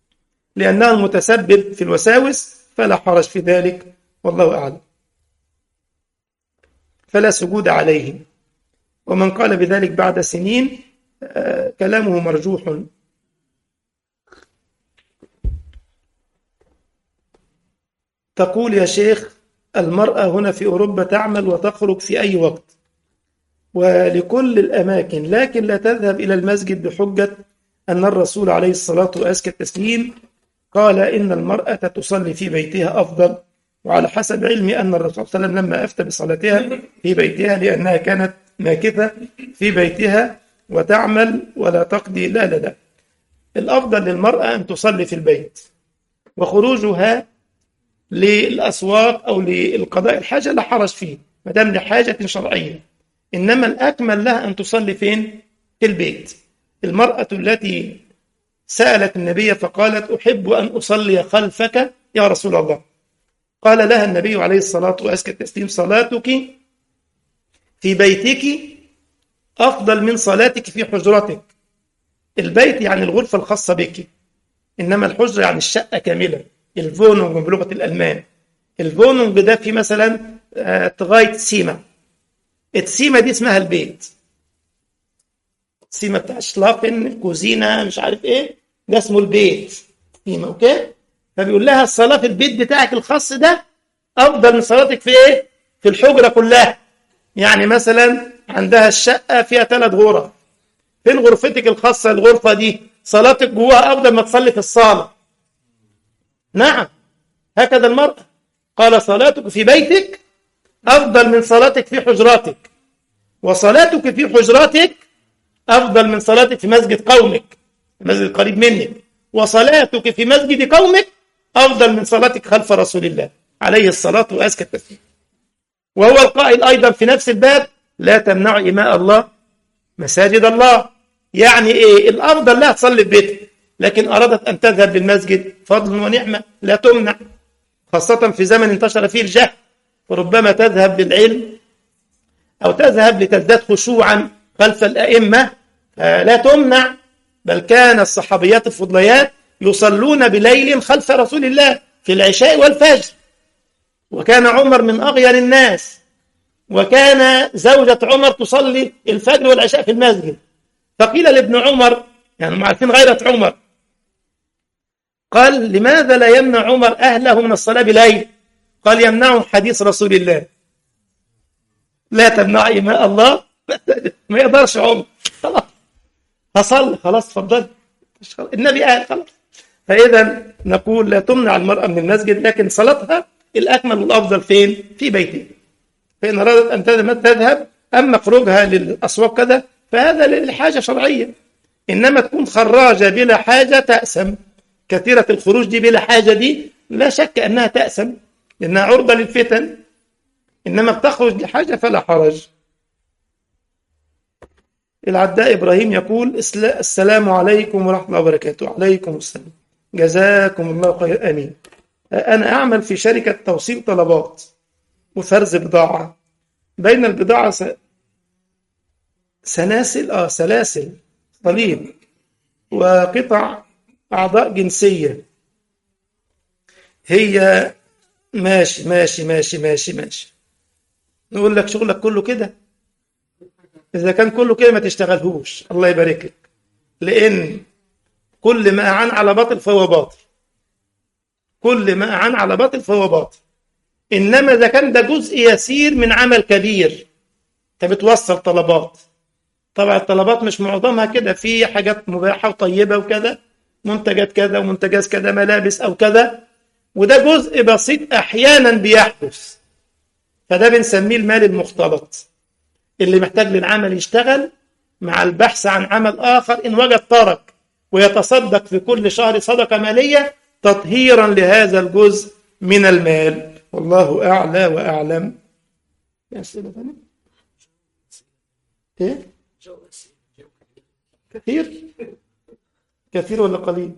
لأنها المتسبب في الوساوس فلا حرج في ذلك والله أعلم فلا سجود عليه ومن قال بذلك بعد سنين آه كلامه مرجوح تقول يا شيخ المرأة هنا في أوروبا تعمل وتخرج في أي وقت ولكل الأماكن لكن لا تذهب إلى المسجد بحجة أن الرسول عليه الصلاة وأزكى التسليم قال إن المرأة تصلي في بيتها أفضل وعلى حسب علمي أن الرسول صلى الله عليه وسلم لما أفتى بصلاتها في بيتها لأنها كانت ماكثة في بيتها وتعمل ولا تقضي لا لا لا الأفضل للمرأة أن تصلي في البيت وخروجها للأسواق أو للقضاء الحاجة لا حرج فيه ما دام لحاجة شرعية إنما الأكمل لها أن تصلي فين؟ في البيت المرأة التي سألت النبي فقالت أحب أن أصلي خلفك يا رسول الله قال لها النبي عليه الصلاة وأزكى التسليم صلاتك في بيتك أفضل من صلاتك في حجرتك البيت يعني الغرفة الخاصة بك إنما الحجرة يعني الشقة كاملة الفونونج بلغة الألمان الفونونج ده في مثلا تغاية سيما السيما دي اسمها البيت سيما بتاع شلافن كوزينة مش عارف ايه ده اسمه البيت سيما اوكي فبيقول لها الصلاة في البيت بتاعك الخاص ده أفضل من صلاتك في ايه في الحجرة كلها يعني مثلا عندها الشقة فيها ثلاث غرف فين غرفتك الخاصة الغرفة دي صلاتك جواها أفضل ما تصلي في الصالة نعم هكذا المرأة قال صلاتك في بيتك أفضل من صلاتك في حجراتك وصلاتك في حجراتك أفضل من صلاتك في مسجد قومك المسجد قريب منك وصلاتك في مسجد قومك أفضل من صلاتك خلف رسول الله عليه الصلاة وأزكى التسليم وهو القائل أيضا في نفس الباب لا تمنع إماء الله مساجد الله يعني إيه الأفضل لا تصلي في بيتك لكن أرادت أن تذهب للمسجد فضل ونعمة لا تمنع خاصة في زمن انتشر فيه الجهل وربما تذهب للعلم أو تذهب لتزداد خشوعا خلف الأئمة لا تمنع بل كان الصحابيات الفضليات يصلون بليل خلف رسول الله في العشاء والفجر وكان عمر من أغير الناس وكان زوجة عمر تصلي الفجر والعشاء في المسجد فقيل لابن عمر يعني هم عارفين غيرة عمر قال لماذا لا يمنع عمر أهله من الصلاة بليل قال يمنعهم حديث رسول الله لا تمنع إماء الله ما يقدرش عمر خلاص هصلي خلاص تفضل النبي قال خلاص فإذا نقول لا تمنع المرأة من المسجد لكن صلاتها الأكمل والأفضل فين؟ في بيتها فإن أرادت أن تذهب أما خروجها للأسواق كذا فهذا لحاجة شرعية إنما تكون خراجة بلا حاجة تأسم كثيرة الخروج دي بلا حاجة دي لا شك أنها تأسم لأنها عرضة للفتن إنما بتخرج لحاجة فلا حرج العداء إبراهيم يقول السلام عليكم ورحمة الله وبركاته عليكم السلام جزاكم الله خير أمين أنا أعمل في شركة توصيل طلبات وفرز بضاعة بين البضاعة س... سلاسل آه سلاسل صليب وقطع أعضاء جنسية هي ماشي ماشي ماشي ماشي ماشي نقول لك شغلك كله كده إذا كان كله كده ما تشتغلهوش الله يبارك لك لأن كل ما أعان على باطل فهو باطل كل ما أعان على باطل فهو باطل إنما إذا كان ده جزء يسير من عمل كبير أنت بتوصل طلبات طبعا الطلبات مش معظمها كده في حاجات مباحة وطيبة وكذا منتجات كذا ومنتجات كذا ملابس أو كذا وده جزء بسيط أحيانا بيحدث فده بنسميه المال المختلط اللي محتاج للعمل يشتغل مع البحث عن عمل آخر إن وجد ترك ويتصدق في كل شهر صدقة مالية تطهيرا لهذا الجزء من المال والله أعلى وأعلم أسئلة ثانية إيه؟ كثير كثير ولا قليل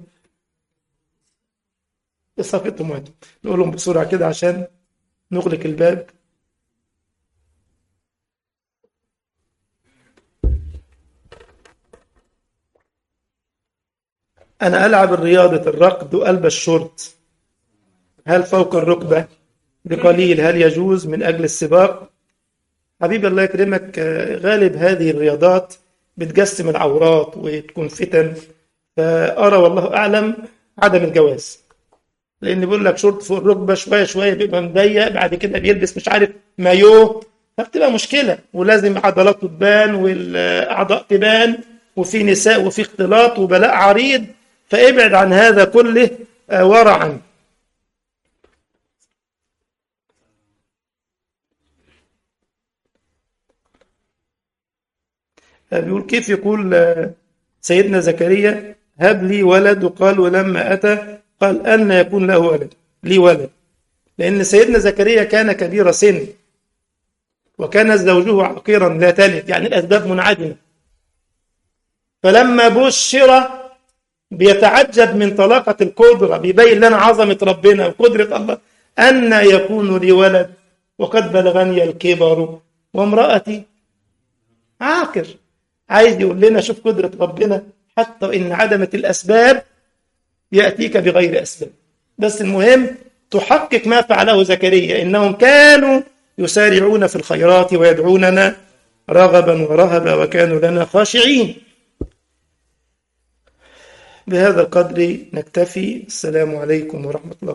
صفتهم وانتم نقولهم بسرعة كده عشان نغلق الباب أنا ألعب الرياضة الركض وألبس شورت هل فوق الركبة بقليل هل يجوز من أجل السباق حبيبي الله يكرمك غالب هذه الرياضات بتجسم العورات وتكون فتن فأرى والله أعلم عدم الجواز لأن بيقول لك شورت فوق الركبة شوية شوية بيبقى مضيق بعد كده بيلبس مش عارف مايوه فبتبقى مشكلة ولازم عضلاته تبان والأعضاء تبان وفي نساء وفي اختلاط وبلاء عريض فابعد عن هذا كله ورعا بيقول كيف يقول سيدنا زكريا هب لي ولد وقال ولما أتى قال أن يكون له ولد لي ولد لأن سيدنا زكريا كان كبير سن وكان زوجه عقيرا لا تلد يعني الأسباب منعدمة فلما بشر بيتعجب من طلاقة القدرة بيبين لنا عظمة ربنا وقدرة الله أن يكون لي ولد وقد بلغني الكبر وامرأتي عاقر عايز يقول لنا شوف قدرة ربنا حتى إن عدمت الأسباب يأتيك بغير أسباب بس المهم تحقق ما فعله زكريا إنهم كانوا يسارعون في الخيرات ويدعوننا رغبا ورهبا وكانوا لنا خاشعين بهذا القدر نكتفي السلام عليكم ورحمة الله